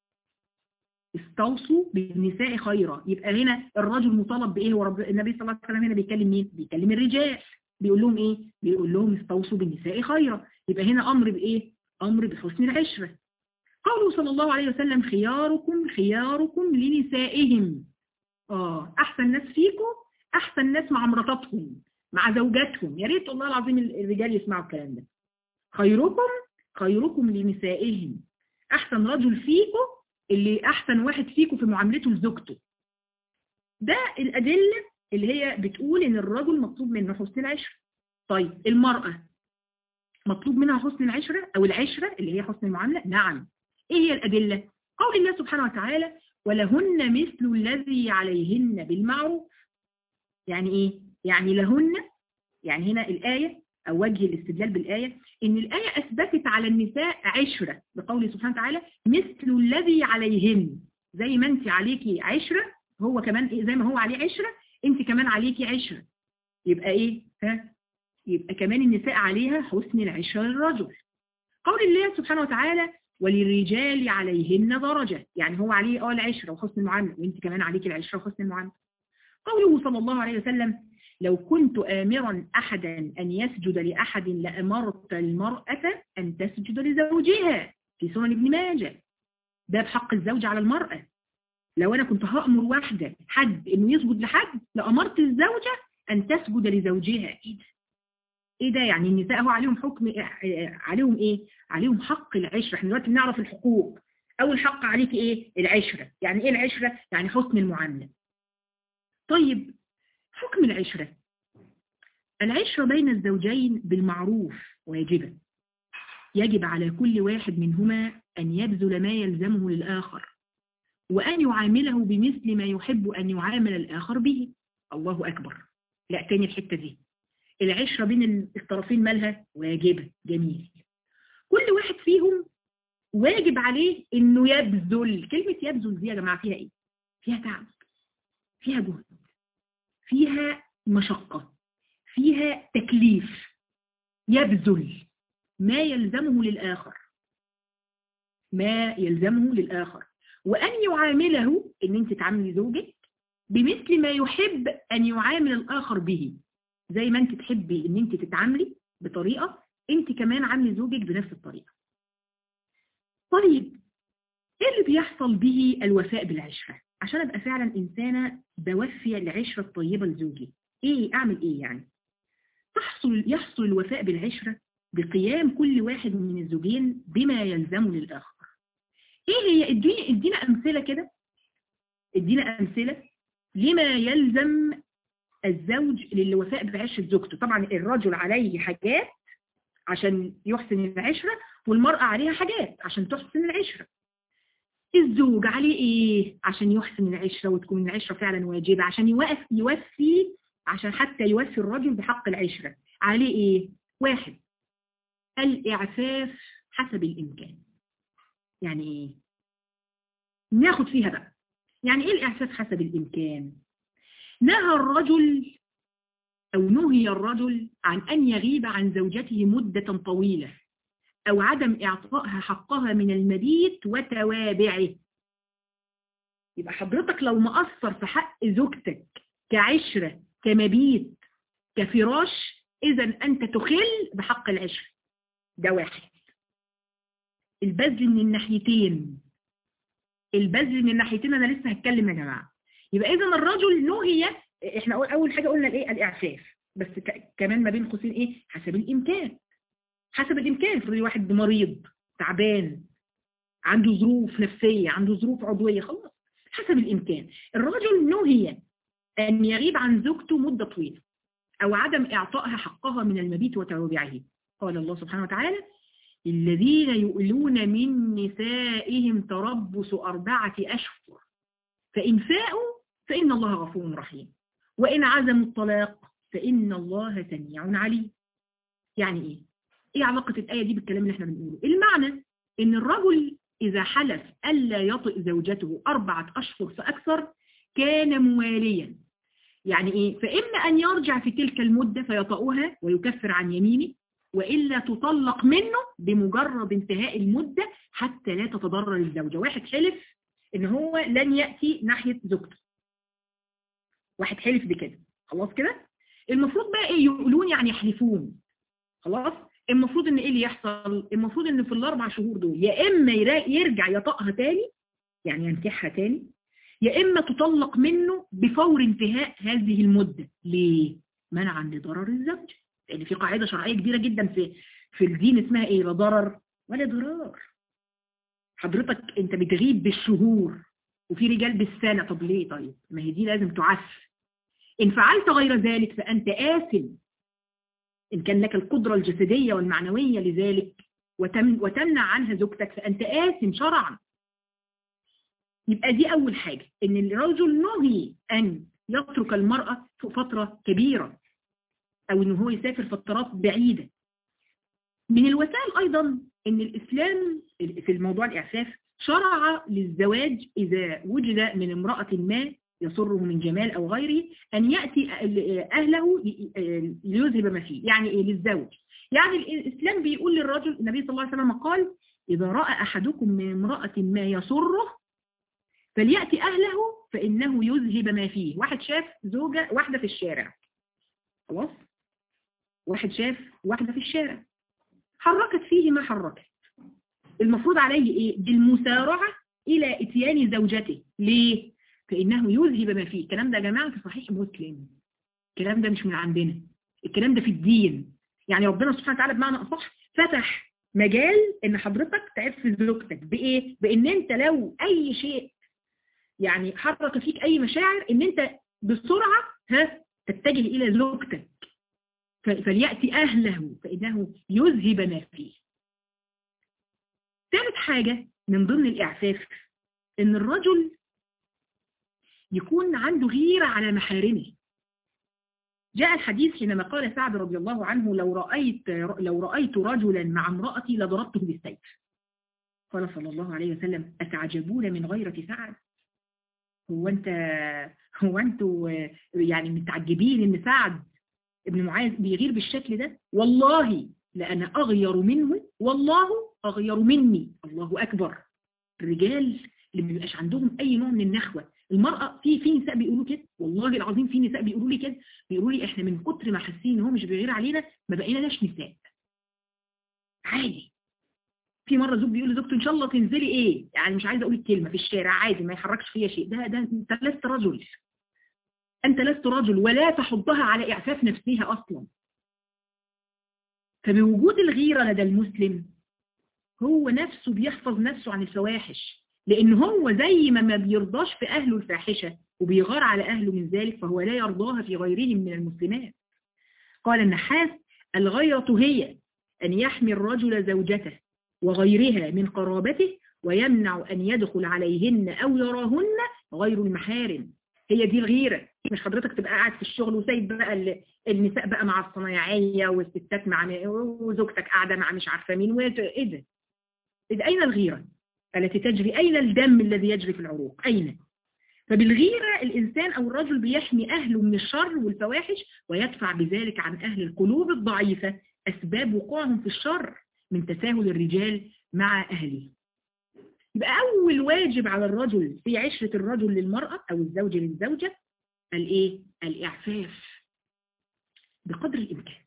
استوصوا بالنساء خيرا يبقى هنا الرجل مطالب بإيه ورب النبي صلى الله عليه وسلم هنا بيكلم مين بيكلم الرجال بيقول لهم إيه بيقول لهم استوصوا بالنساء خيرا يبقى هنا أمر بإيه أمر بحسن العشرة قوله صلى الله عليه وسلم خياركم خياركم لنسائهم آه أحسن ناس فيكم أحسن ناس مع مراتاتهم مع زوجاتهم يا ريت الله العظيم الرجال يسمعوا الكلام ده خيركم خيركم لنسائهم أحسن رجل فيكم اللي أحسن واحد فيكم في معاملته لزوجته ده الأدلة اللي هي بتقول إن الرجل مطلوب منه حسن العشرة طيب المرأة مطلوب منها حسن العشرة أو العشرة اللي هي حسن المعاملة نعم ايه هي الأدلة قول الله سبحانه وتعالى ولهن مثل الذي عليهن بالمعروف يعني ايه يعني لهن يعني هنا الآية أو وجه الاستدلال بالآية إن الآية أثبتت على النساء عشرة بقول سبحانه وتعالى مثل الذي عليهن زي ما أنت عليكي عشرة هو كمان إيه زي ما هو عليه عشرة أنت كمان عليكي عشرة يبقى إيه ها يبقى كمان النساء عليها حسن العشرة للرجل قول الله سبحانه وتعالى وللرجال عليهن درجة يعني هو عليه اه العشرة وحسن المعاملة وانت كمان عليك العشرة وحسن المعاملة قوله صلى الله عليه وسلم لو كنت آمرا أحدا أن يسجد لأحد لأمرت المرأة أن تسجد لزوجها في سنن ابن ماجه ده بحق الزوج على المرأة لو أنا كنت هأمر واحدة حد إنه يسجد لحد لأمرت الزوجة أن تسجد لزوجها إيه ده؟ ايه ده يعني النساء هو عليهم حكم عليهم ايه عليهم حق العشرة احنا دلوقتي بنعرف الحقوق اول حق عليك ايه العشرة يعني ايه العشرة يعني حسن المعاملة طيب حكم العشرة العشرة بين الزوجين بالمعروف واجبة يجب على كل واحد منهما أن يبذل ما يلزمه للآخر وأن يعامله بمثل ما يحب أن يعامل الآخر به الله أكبر لا تاني الحتة دي العشرة بين الطرفين مالها واجبة جميل كل واحد فيهم واجب عليه انه يبذل كلمة يبذل دي يا جماعة فيها ايه فيها تعب فيها جهد فيها مشقة فيها تكليف يبذل ما يلزمه للآخر ما يلزمه للآخر وأن يعامله إن أنت تعاملي زوجك بمثل ما يحب أن يعامل الآخر به زي ما أنت تحبي إن أنت تتعاملي بطريقة أنت كمان عاملي زوجك بنفس الطريقة طيب إيه اللي بيحصل به الوفاء بالعشرة عشان أبقى فعلا إنسانة بوفي العشرة الطيبة لزوجي إيه أعمل إيه يعني تحصل يحصل الوفاء بالعشرة بقيام كل واحد من الزوجين بما يلزم للآخر ايه هي اديني ادينا امثله كده ادينا امثله لما يلزم الزوج للوفاء بعشره زوجته طبعا الرجل عليه حاجات عشان يحسن العشره والمراه عليها حاجات عشان تحسن العشره الزوج عليه ايه عشان يحسن العشره وتكون العشره فعلا واجبه عشان يوقف يوفي عشان حتى يوفي الرجل بحق العشره عليه ايه واحد الاعفاف حسب الامكان يعني ايه ناخد فيها بقى يعني ايه الاعفاف حسب الامكان نهى الرجل او نهي الرجل عن ان يغيب عن زوجته مدة طويلة او عدم اعطائها حقها من المبيت وتوابعه يبقى حضرتك لو مقصر في حق زوجتك كعشرة كمبيت كفراش اذا انت تخل بحق العشرة ده واحد البذل من الناحيتين البذل من الناحيتين انا لسه هتكلم يا جماعه يبقى اذا الرجل نهي احنا اول حاجه قلنا الايه الاعفاف بس كمان ما بين قوسين ايه حسب الامكان حسب الامكان افرضي واحد مريض تعبان عنده ظروف نفسيه عنده ظروف عضويه خلاص حسب الامكان الرجل نهي ان يغيب عن زوجته مده طويله او عدم اعطائها حقها من المبيت وتوابعه قال الله سبحانه وتعالى الذين يؤلون من نسائهم تربص أربعة أشهر فإن فاءوا فإن الله غفور رحيم وإن عزموا الطلاق فإن الله سميع عليم يعني إيه؟ إيه علاقة الآية دي بالكلام اللي احنا بنقوله؟ المعنى إن الرجل إذا حلف ألا يطئ زوجته أربعة أشهر فأكثر كان مواليا يعني إيه؟ فإما أن يرجع في تلك المدة فيطأها ويكفر عن يمينه وإلا تطلق منه بمجرد انتهاء المدة حتى لا تتضرر الزوجة واحد حلف ان هو لن يأتي ناحية زوجته واحد حلف بكده خلاص كده المفروض بقى ايه يقولون يعني يحلفون خلاص المفروض ان ايه اللي يحصل المفروض ان في الاربع شهور دول يا اما يرجع يطأها تاني يعني ينكحها تاني يا اما تطلق منه بفور انتهاء هذه المدة ليه منعا لضرر الزوج لان في قاعدة شرعية كبيرة جدا في في الدين اسمها ايه لا ضرر ولا ضرار حضرتك انت بتغيب بالشهور وفي رجال بالسنة طب ليه طيب ما هي دي لازم تعف ان فعلت غير ذلك فانت آثم ان كان لك القدرة الجسدية والمعنوية لذلك وتم وتمنع عنها زوجتك فانت آثم شرعا يبقى دي اول حاجة ان الرجل نهي ان يترك المرأة فترة كبيرة او ان هو يسافر فترات بعيدة من الوسائل ايضا ان الاسلام في الموضوع الاعفاف شرع للزواج اذا وجد من امرأة ما يسره من جمال او غيره ان يأتي اهله ليذهب ما فيه يعني ايه للزوج يعني الاسلام بيقول للرجل النبي صلى الله عليه وسلم قال اذا رأى احدكم من امرأة ما يسره فليأتي اهله فانه يذهب ما فيه واحد شاف زوجة واحدة في الشارع خلاص واحد شاف واحدة في الشارع حركت فيه ما حركت المفروض عليه ايه بالمسارعة الى اتيان زوجته ليه فانه يذهب ما فيه الكلام ده يا جماعة في صحيح مسلم الكلام ده مش من عندنا الكلام ده في الدين يعني ربنا سبحانه وتعالى بمعنى اصح فتح مجال ان حضرتك تعف زوجتك بايه بان انت لو اي شيء يعني حرك فيك اي مشاعر ان انت بسرعة ها تتجه الى زوجتك فليأتي أهله فإنه يذهب ما فيه ثالث حاجة من ضمن الإعفاف إن الرجل يكون عنده غيرة على محارمه جاء الحديث حينما قال سعد رضي الله عنه لو رأيت, لو رأيت رجلا مع امرأتي لضربته بالسيف قال صلى الله عليه وسلم أتعجبون من غيرة سعد هو انت هو انتوا يعني متعجبين ان سعد ابن معاذ بيغير بالشكل ده والله لأنا أغير منه والله أغير مني الله أكبر الرجال اللي ما بيبقاش عندهم أي نوع من النخوة المرأة في في نساء بيقولوا كده والله العظيم في نساء بيقولوا لي كده بيقولوا لي احنا من كتر ما حاسين ان هو مش بيغير علينا ما بقيناش نساء عادي في مرة زوج بيقول لزوجته ان شاء الله تنزلي ايه يعني مش عايزه اقول الكلمة في الشارع عادي ما يحركش فيها شيء ده ده انت لست رجل انت لست رجل ولا تحضها على اعفاف نفسها اصلا فبوجود الغيرة لدى المسلم هو نفسه بيحفظ نفسه عن الفواحش لان هو زي ما ما بيرضاش في اهله الفاحشة وبيغار على اهله من ذلك فهو لا يرضاها في غيرهم من المسلمات قال النحاس الغيرة هي ان يحمي الرجل زوجته وغيرها من قرابته ويمنع ان يدخل عليهن او يراهن غير المحارم هي دي الغيرة مش حضرتك تبقى قاعد في الشغل وسايب بقى النساء بقى مع الصنايعية والستات مع وزوجتك قاعدة مع مش عارفة مين ايه ده إذ أين الغيرة التي تجري أين الدم الذي يجري في العروق أين فبالغيرة الإنسان أو الرجل بيحمي أهله من الشر والفواحش ويدفع بذلك عن أهل القلوب الضعيفة أسباب وقوعهم في الشر من تساهل الرجال مع أهله يبقى أول واجب على الرجل في عشرة الرجل للمرأة أو الزوج للزوجة الإيه؟ الإعفاف بقدر الإمكان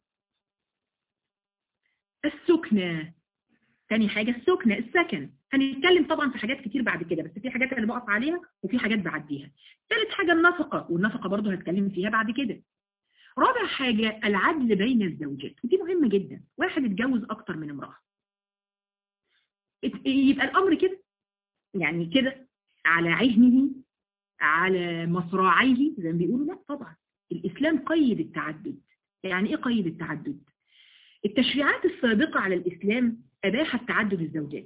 السكنة تاني حاجة السكنة السكن هنتكلم طبعا في حاجات كتير بعد كده بس في حاجات اللي بقف عليها وفي حاجات بعديها ثالث حاجة النفقة والنفقة برضه هتكلم فيها بعد كده رابع حاجة العدل بين الزوجات ودي مهمة جدا واحد اتجوز أكتر من امرأة يبقى الأمر كده يعني كده على عهنه على مصراعيه زي ما بيقولوا لا طبعا الإسلام قيد التعدد يعني إيه قيد التعدد التشريعات السابقة على الإسلام أباحت تعدد الزوجات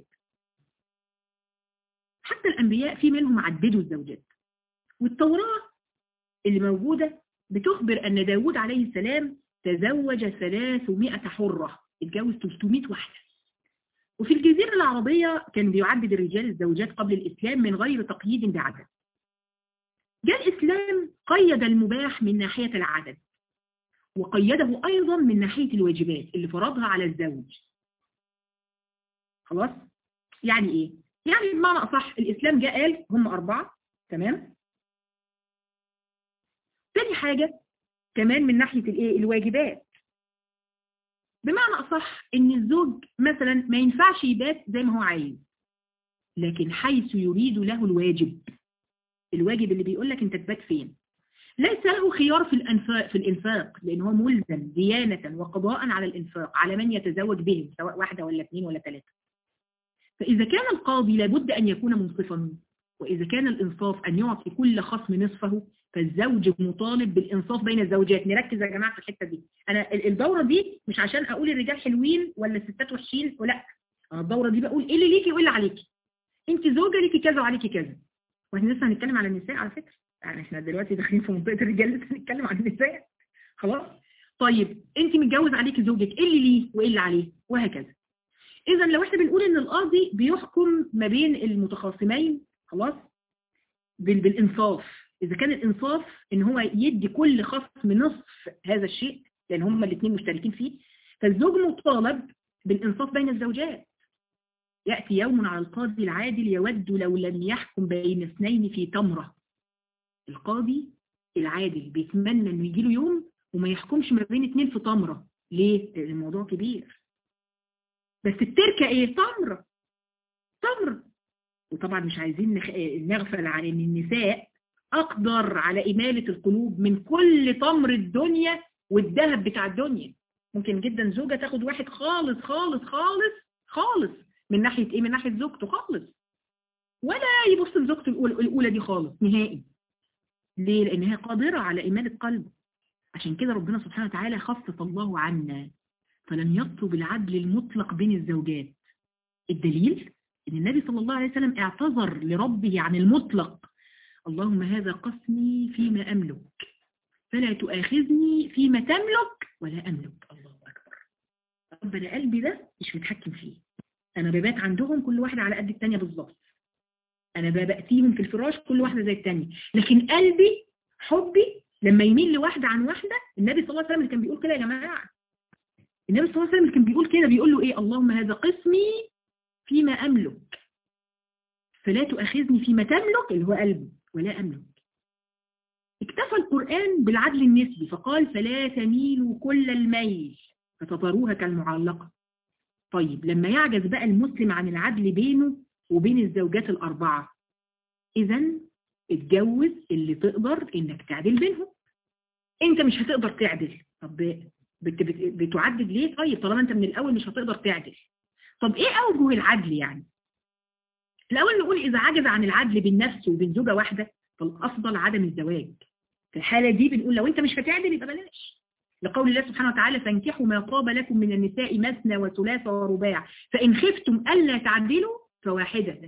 حتى الأنبياء في منهم عددوا الزوجات والتوراة اللي موجودة بتخبر أن داود عليه السلام تزوج 300 حرة اتجوز 300 واحدة وفي الجزيرة العربية كان بيعدد الرجال الزوجات قبل الإسلام من غير تقييد بعدد جاء الإسلام قيد المباح من ناحية العدد وقيده أيضا من ناحية الواجبات اللي فرضها على الزوج خلاص يعني إيه؟ يعني بمعنى أصح الإسلام جاء قال هم أربعة تمام تاني حاجة كمان من ناحية الإيه؟ الواجبات بمعنى أصح إن الزوج مثلا ما ينفعش يبات زي ما هو عايز لكن حيث يريد له الواجب الواجب اللي بيقول لك انت تبات فين ليس له خيار في الانفاق في الانفاق لان هو ملزم ديانة وقضاء على الانفاق على من يتزوج بهم سواء واحدة ولا اثنين ولا ثلاثة فإذا كان القاضي لابد أن يكون منصفا وإذا كان الإنصاف أن يعطي كل خصم نصفه فالزوج مطالب بالإنصاف بين الزوجات نركز يا جماعة في الحتة دي أنا الدورة دي مش عشان أقول الرجال حلوين ولا الستات وحشين ولا أنا الدورة دي بقول إيه اللي ليكي وإيه اللي عليكي أنت زوجة ليكي كذا وعليكي كذا واحنا لسه هنتكلم على النساء على فكرة يعني احنا دلوقتي داخلين في منطقة الرجال لسه هنتكلم عن النساء خلاص طيب انت متجوز عليكي زوجك ايه اللي ليه وايه اللي عليه وهكذا اذا لو احنا بنقول ان القاضي بيحكم ما بين المتخاصمين خلاص بالانصاف اذا كان الانصاف ان هو يدي كل خصم نصف هذا الشيء لان هما الاثنين مشتركين فيه فالزوج مطالب بالانصاف بين الزوجات يأتي يوم على القاضي العادل يود لو لم يحكم بين اثنين في تمرة القاضي العادل بيتمنى انه يجي له يوم وما يحكمش ما بين اثنين في تمرة ليه؟ لان الموضوع كبير بس التركة ايه؟ تمرة تمر وطبعا مش عايزين نغفل عن ان النساء اقدر على امالة القلوب من كل تمر الدنيا والذهب بتاع الدنيا ممكن جدا زوجة تاخد واحد خالص خالص خالص خالص من ناحية ايه من ناحية زوجته خالص ولا يبص لزوجته الأولى, الأولى دي خالص نهائي ليه لأنها قادرة على إمالة قلبه عشان كده ربنا سبحانه وتعالى خفف الله عنا فلم يطلب العدل المطلق بين الزوجات الدليل ان النبي صلى الله عليه وسلم اعتذر لربه عن المطلق اللهم هذا قسمي فيما أملك فلا تؤاخذني فيما تملك ولا أملك الله أكبر ربنا قلبي ده مش متحكم فيه انا ببات عندهم كل واحدة على قد التانية بالظبط انا بأتيهم في الفراش كل واحدة زي الثانيه لكن قلبي حبي لما يميل لواحدة عن واحدة النبي صلى الله عليه وسلم اللي كان بيقول كده يا جماعة النبي صلى الله عليه وسلم اللي كان بيقول كده بيقول له ايه اللهم هذا قسمي فيما املك فلا تؤاخذني فيما تملك اللي هو قلبي ولا املك اكتفى القرآن بالعدل النسبي فقال فلا تميلوا كل الميل فتطروها كالمعلقة طيب لما يعجز بقى المسلم عن العدل بينه وبين الزوجات الأربعة إذا اتجوز اللي تقدر إنك تعدل بينهم أنت مش هتقدر تعدل طب بت بت بتعدد ليه طيب طالما أنت من الأول مش هتقدر تعدل طب إيه أوجه العدل يعني الأول نقول إذا عجز عن العدل بين نفسه وبين زوجة واحدة فالأفضل عدم الزواج في الحالة دي بنقول لو أنت مش هتعدل يبقى بلاش لقول الله سبحانه وتعالى فانكحوا ما طاب لكم من النساء مثنى وثلاث ورباع فإن خفتم ألا تعدلوا فواحدة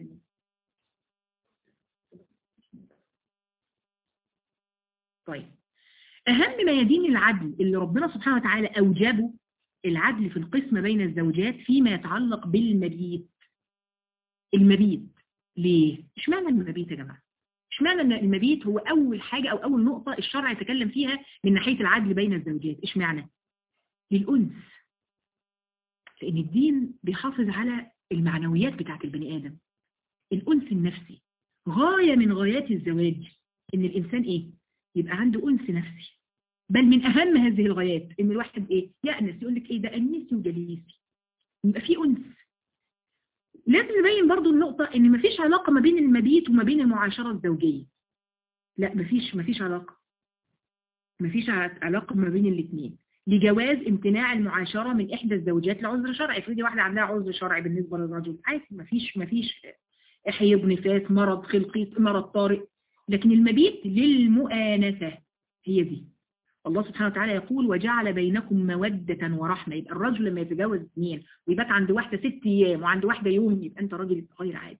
طيب أهم ميادين العدل اللي ربنا سبحانه وتعالى أوجبه العدل في القسم بين الزوجات فيما يتعلق بالمبيت المبيت ليه؟ اشمعنى المبيت يا جماعة؟ اشمعنى ان المبيت هو أول حاجة أو أول نقطة الشرع يتكلم فيها من ناحية العدل بين الزوجات اشمعنى؟ للأنس لأن الدين بيحافظ على المعنويات بتاعت البني آدم الأنس النفسي غاية من غايات الزواج إن الإنسان إيه؟ يبقى عنده أنس نفسي بل من أهم هذه الغايات إن الواحد إيه؟ يأنس يقول لك إيه ده أنسي وجليسي يبقى في أنس لازم نبين برضو النقطة إن مفيش علاقة ما بين المبيت وما بين المعاشرة الزوجية لا مفيش مفيش علاقة مفيش علاقة ما بين الاثنين لجواز امتناع المعاشرة من إحدى الزوجات لعذر شرعي افرضي واحدة عندها عذر شرعي بالنسبة للرجل عادي مفيش مفيش حيض نفاس مرض خلقي مرض طارئ لكن المبيت للمؤانسة هي دي الله سبحانه وتعالى يقول وجعل بينكم مودة ورحمة يبقى الرجل لما يتجوز اثنين ويبات عند واحدة ست أيام وعند واحدة يوم يبقى أنت راجل غير عادل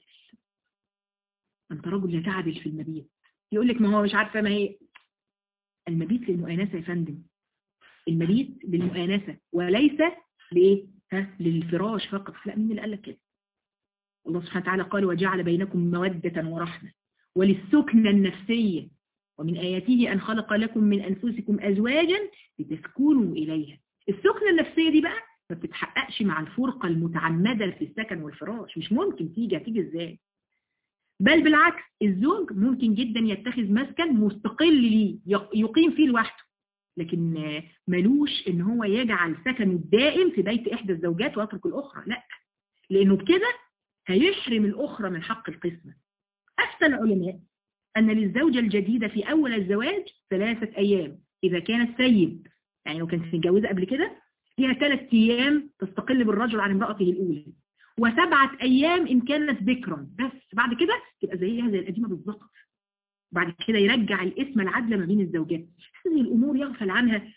أنت رجل لا تعدل في المبيت يقول لك ما هو مش عارفة ما هي المبيت للمؤانسة يا فندم المبيت للمؤانسة وليس لإيه؟ ها للفراش فقط لا مين اللي قال لك كده الله سبحانه وتعالى قال وجعل بينكم مودة ورحمة وللسكنة النفسية ومن آياته أن خلق لكم من أنفسكم أزواجا لتسكنوا إليها السكنة النفسية دي بقى ما بتتحققش مع الفرقة المتعمدة في السكن والفراش مش ممكن تيجي هتيجي ازاي بل بالعكس الزوج ممكن جدا يتخذ مسكن مستقل ليه يقيم فيه لوحده لكن ملوش ان هو يجعل سكنه الدائم في بيت احدى الزوجات ويترك الاخرى لا لانه بكده هيحرم الاخرى من حق القسمة افتى العلماء ان للزوجة الجديدة في اول الزواج ثلاثة ايام اذا كانت سيد يعني لو كانت متجوزة قبل كده ليها ثلاث ايام تستقل بالرجل عن امرأته الاولى وسبعة ايام ان كانت ذكرا بس بعد كده تبقى زيها زي القديمة بالظبط بعد كده يرجع الاسم العدل ما بين الزوجات هذه الامور يغفل عنها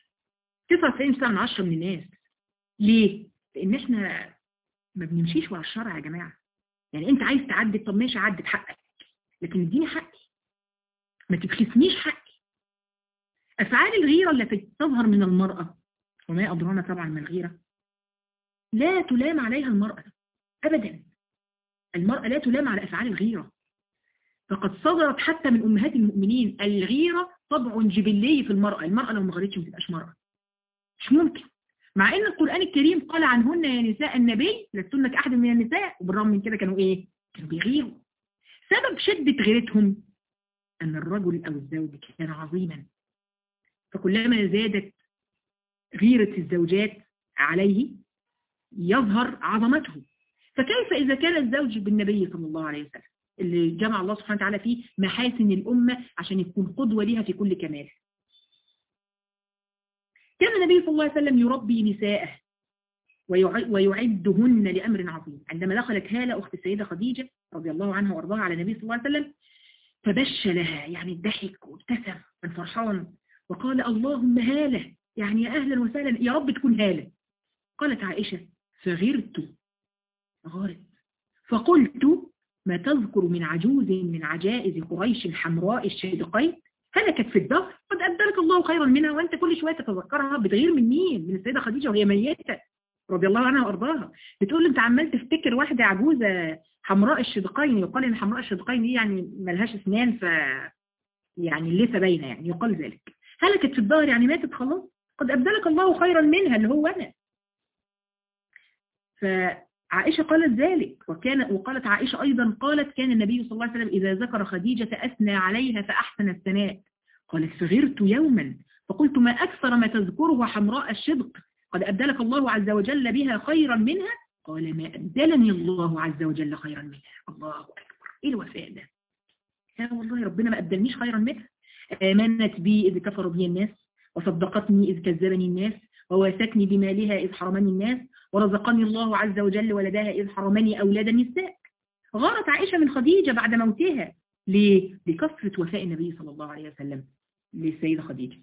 99 سنة من عشرة من الناس ليه؟ لان احنا ما بنمشيش ورا الشرع يا جماعة يعني انت عايز تعدد طب ماشي عدد حقك لكن اديني حقي ما تبخسنيش حقي افعال الغيرة التي تظهر من المرأة وما أدرانا طبعا من الغيرة لا تلام عليها المرأة أبدا المرأة لا تلام على أفعال الغيرة فقد صدرت حتى من أمهات المؤمنين الغيرة طبع جبلي في المرأة المرأة لو ما غيرتش ما تبقاش مرأة مش ممكن مع ان القرآن الكريم قال عنهن يا نساء النبي لستن كأحد من النساء وبالرغم من كده كانوا ايه كانوا بيغيروا سبب شدة غيرتهم ان الرجل او الزوج كان عظيما فكلما زادت غيرة الزوجات عليه يظهر عظمته فكيف إذا كان الزوج بالنبي صلى الله عليه وسلم اللي جمع الله سبحانه وتعالى فيه محاسن الأمة عشان يكون قدوة لها في كل كمال كان النبي صلى الله عليه وسلم يربي نساءه ويعدهن لأمر عظيم عندما دخلت هالة أخت السيدة خديجة رضي الله عنها وارضاها على النبي صلى الله عليه وسلم فبش لها يعني ضحك وابتسم من فرحان وقال اللهم هالة يعني يا أهلا وسهلا يا رب تكون هالة قالت عائشة فغرت غارت فقلت ما تذكر من عجوز من عجائز قريش الحمراء الشادقين هلكت في الدهر قد أبدلك الله خيرا منها وأنت كل شوية تتذكرها بتغير من مين من السيدة خديجة وهي ميتة رضي الله عنها وأرضاها بتقول له أنت عمال تفتكر واحدة عجوزة حمراء الشدقين يقال ان حمراء الشدقين دي يعني ملهاش اسنان ف يعني اللثه باينه يعني يقال ذلك هلكت في الظهر يعني ماتت خلاص قد ابدلك الله خيرا منها اللي هو انا فعائشة قالت ذلك وكان وقالت عائشة أيضا قالت كان النبي صلى الله عليه وسلم إذا ذكر خديجة أثنى عليها فأحسن الثناء قالت صغرت يوما فقلت ما أكثر ما تذكره حمراء الشدق قد أبدلك الله عز وجل بها خيرا منها قال ما أبدلني الله عز وجل خيرا منها الله أكبر إيه الوفاء ده لا والله ربنا ما أبدلنيش خيرا منها آمنت بي إذ كفر بي الناس وصدقتني إذ كذبني الناس وواسكني بمالها إذ حرمني الناس ورزقني الله عز وجل ولدها إذ حرمني أولاد النساء غارت عائشة من خديجة بعد موتها ليه؟ لكثرة وفاء النبي صلى الله عليه وسلم للسيدة خديجة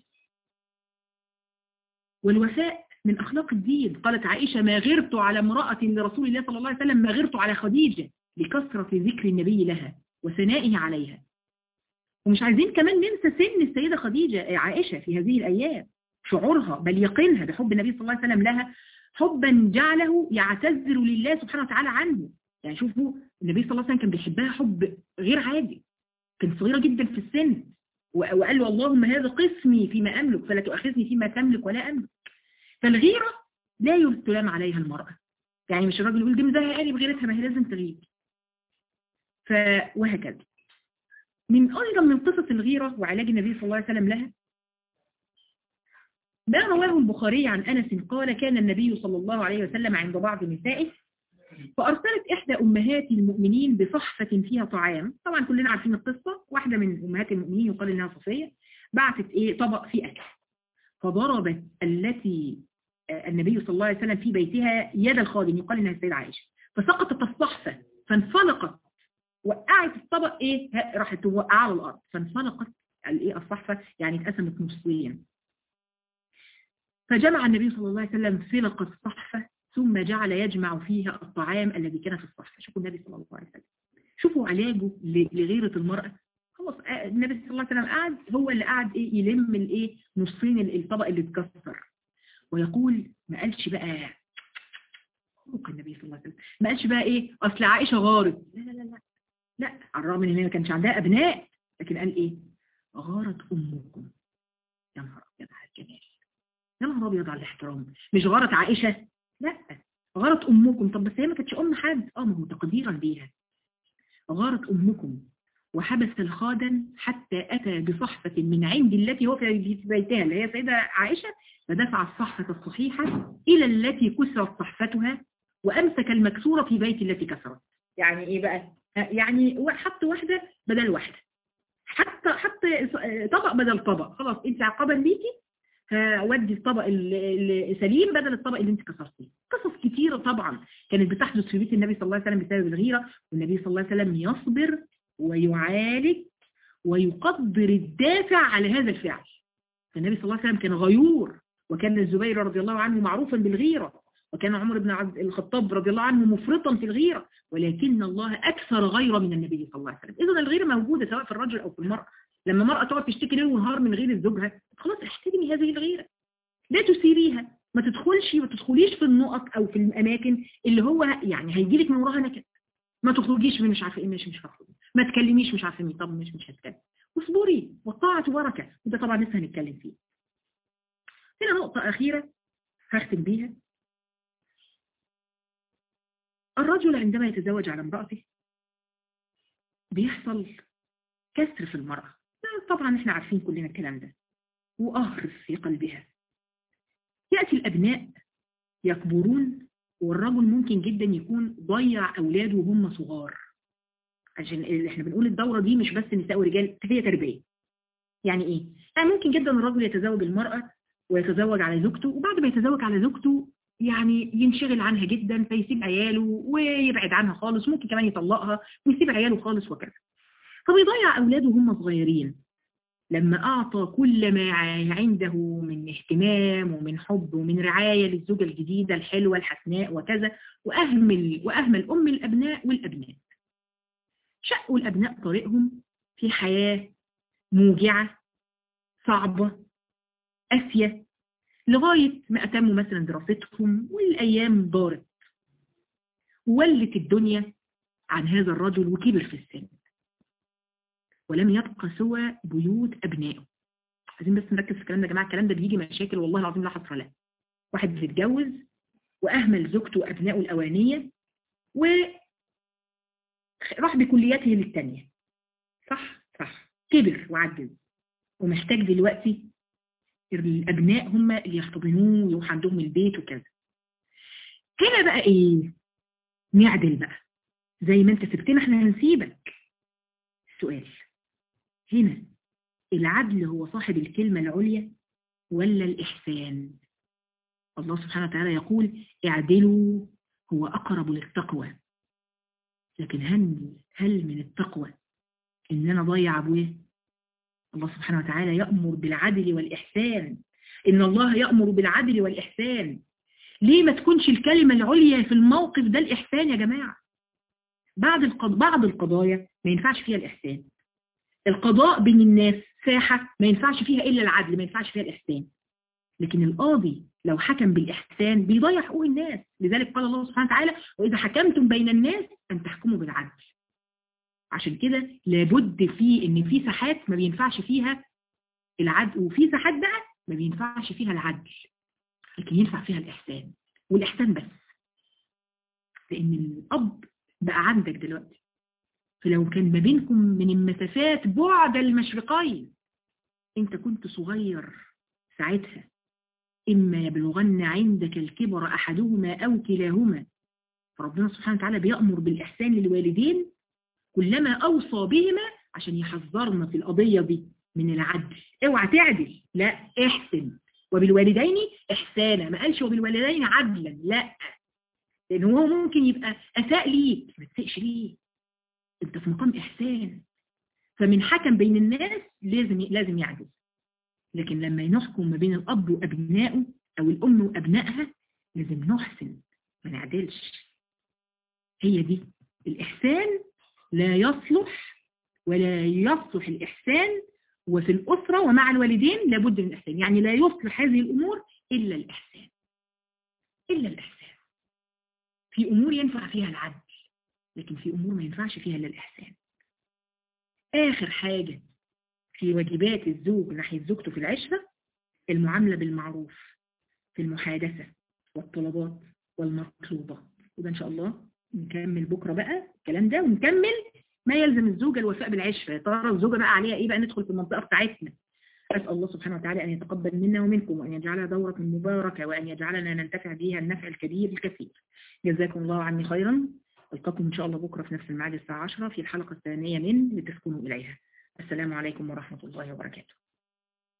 والوفاء من أخلاق الدين قالت عائشة ما غرت على امرأة لرسول الله صلى الله عليه وسلم ما غرت على خديجة لكثرة ذكر النبي لها وثنائه عليها ومش عايزين كمان ننسى سن السيدة خديجة عائشة في هذه الأيام شعورها بل يقينها بحب النبي صلى الله عليه وسلم لها حبا جعله يعتذر لله سبحانه وتعالى عنه يعني شوفوا النبي صلى الله عليه وسلم كان بيحبها حب غير عادي كانت صغيرة جدا في السن وقال له اللهم هذا قسمي فيما أملك فلا تؤخذني فيما تملك ولا أملك فالغيرة لا تلام عليها المرأة يعني مش الراجل يقول دي مزهقاني بغيرتها ما هي لازم تغير ف وهكذا من أيضا من قصص الغيرة وعلاج النبي صلى الله عليه وسلم لها ما رواه البخاري عن أنس قال كان النبي صلى الله عليه وسلم عند بعض نسائه فأرسلت إحدى أمهات المؤمنين بصحفة فيها طعام طبعا كلنا عارفين القصة واحدة من أمهات المؤمنين يقال إنها صفية بعثت إيه طبق فيه أكل فضربت التي النبي صلى الله عليه وسلم في بيتها يد الخادم يقال إنها السيدة عائشة فسقطت الصحفة فانفلقت وقعت الطبق إيه راحت توقع على الأرض فانفلقت الإيه الصحفة يعني اتقسمت نصين فجمع النبي صلى الله عليه وسلم فلق الصحفة ثم جعل يجمع فيها الطعام الذي كان في الصحفة شوفوا النبي صلى الله عليه وسلم شوفوا علاجه لغيرة المرأة خلاص النبي صلى الله عليه وسلم قعد هو اللي قعد ايه يلم الايه نصين الطبق اللي اتكسر ويقول ما قالش بقى خلق النبي صلى الله عليه وسلم ما قالش بقى ايه اصل عائشة غارت لا لا لا لا لا على الرغم ان هي ما كانش عندها ابناء لكن قال ايه غارت امكم يا نهار ابيض على الجمال يا نهار ابيض على الاحترام مش غارت عائشة لا غارت امكم طب بس هي ما كانتش ام حد اه ما هو تقديرا ليها غارت امكم وحبس الخادم حتى أتى بصحفة من عند التي هو في بيتها اللي هي سيدة عائشة فدفع الصحفة الصحيحة إلى التي كسرت صحفتها وأمسك المكسورة في بيت التي كسرت يعني إيه بقى يعني حط واحدة بدل واحدة حتى حط طبق بدل طبق خلاص انت عقابا ليكي هودي الطبق السليم بدل الطبق اللي انت كسرتيه قصص كتيرة طبعا كانت بتحدث في بيت النبي صلى الله عليه وسلم بسبب الغيرة والنبي صلى الله عليه وسلم يصبر ويعالج ويقدر الدافع على هذا الفعل فالنبي صلى الله عليه وسلم كان غيور وكان الزبير رضي الله عنه معروفا بالغيرة وكان عمر بن عبد الخطاب رضي الله عنه مفرطا في الغيرة ولكن الله أكثر غيرة من النبي صلى الله عليه وسلم إذن الغيرة موجودة سواء في الرجل أو في المرأة لما مرأة تقعد تشتكي ليل ونهار من غير زوجها خلاص احترمي هذه الغيرة لا تثيريها ما تدخلش ما تدخليش في النقط أو في الأماكن اللي هو يعني هيجيلك من وراها نكد ما تخرجيش من مش عارفه ايه مش مش هخرج ما تكلميش مش عارفه مين طب مش مش هتكلم واصبري والطاعه بركه وده طبعا لسه هنتكلم فيه هنا نقطه اخيره هختم بيها الرجل عندما يتزوج على امرأته بيحصل كسر في المرأة طبعا احنا عارفين كلنا الكلام ده وقهر في قلبها يأتي الأبناء يكبرون والرجل ممكن جدا يكون ضيع أولاده وهم صغار عشان احنا بنقول الدورة دي مش بس نساء ورجال هي تربية يعني ايه؟ يعني ممكن جدا الرجل يتزوج المرأة ويتزوج على زوجته وبعد ما يتزوج على زوجته يعني ينشغل عنها جدا فيسيب عياله ويبعد عنها خالص ممكن كمان يطلقها ويسيب عياله خالص وكذا فبيضيع أولاده وهم صغيرين لما أعطى كل ما عنده من اهتمام ومن حب ومن رعاية للزوجة الجديدة الحلوة الحسناء وكذا وأهمل, وأهمل أم الأبناء والأبناء شقوا الأبناء طريقهم في حياة موجعة صعبة قاسية لغاية ما أتموا مثلا دراستهم والأيام دارت ولت الدنيا عن هذا الرجل وكبر في السن ولم يبقى سوى بيوت أبنائه عايزين بس نركز في الكلام ده يا جماعة الكلام ده بيجي مشاكل والله العظيم لا حصر له واحد بيتجوز وأهمل زوجته وأبنائه الأوانية وراح بكلياته للتانية صح صح كبر وعجز ومحتاج دلوقتي الأبناء هم اللي يحتضنوه ويروح عندهم البيت وكذا هنا بقى إيه نعدل بقى زي ما انت سبتنا احنا هنسيبك السؤال هنا العدل هو صاحب الكلمة العليا ولا الإحسان الله سبحانه وتعالى يقول اعدلوا هو أقرب للتقوى لكن هل, هل من التقوى إن أنا ضيع أبويا الله سبحانه وتعالى يأمر بالعدل والإحسان إن الله يأمر بالعدل والإحسان ليه ما تكونش الكلمة العليا في الموقف ده الإحسان يا جماعة بعض القض... بعض القضايا ما ينفعش فيها الإحسان القضاء بين الناس ساحة ما ينفعش فيها إلا العدل ما ينفعش فيها الإحسان لكن القاضي لو حكم بالإحسان بيضيع حقوق الناس لذلك قال الله سبحانه وتعالى وإذا حكمتم بين الناس أن تحكموا بالعدل عشان كده لابد في ان في ساحات ما بينفعش فيها العدل وفي ساحات بقى ما بينفعش فيها العدل لكن ينفع فيها الإحسان والإحسان بس لأن الأب بقى عندك دلوقتي فلو كان ما بينكم من المسافات بعد المشرقين انت كنت صغير ساعتها إما يبلغن عندك الكبر أحدهما أو كلاهما فربنا سبحانه وتعالى بيأمر بالإحسان للوالدين كلما أوصى بهما عشان يحذرنا في القضية دي من العدل اوعى تعدل لا احسن وبالوالدين إحسانا ما قالش وبالوالدين عدلا لا لأن هو ممكن يبقى أساء ليك ما تسئش ليه انت في مقام إحسان فمن حكم بين الناس لازم لازم يعدل لكن لما نحكم ما بين الأب وأبنائه أو الأم وأبنائها لازم نحسن ما نعدلش هي دي الإحسان لا يصلح ولا يصلح الإحسان وفي الأسرة ومع الوالدين لابد من الإحسان يعني لا يصلح هذه الأمور إلا الإحسان إلا الإحسان في أمور ينفع فيها العدل لكن في أمور ما ينفعش فيها إلا الإحسان آخر حاجة في واجبات الزوج ناحية زوجته في العشرة المعاملة بالمعروف في المحادثة والطلبات والمطلوبات وده إن شاء الله نكمل بكرة بقى الكلام ده ونكمل ما يلزم الزوجة الوفاء بالعشرة ترى الزوجة بقى عليها ايه بقى ندخل في المنطقة بتاعتنا أسأل الله سبحانه وتعالى أن يتقبل منا ومنكم وأن يجعلها دورة مباركة وأن يجعلنا ننتفع بها النفع الكبير الكثير جزاكم الله عني خيرا ألقاكم إن شاء الله بكرة في نفس الميعاد الساعة 10 في الحلقة الثانية من لتسكنوا إليها السلام عليكم ورحمة الله وبركاته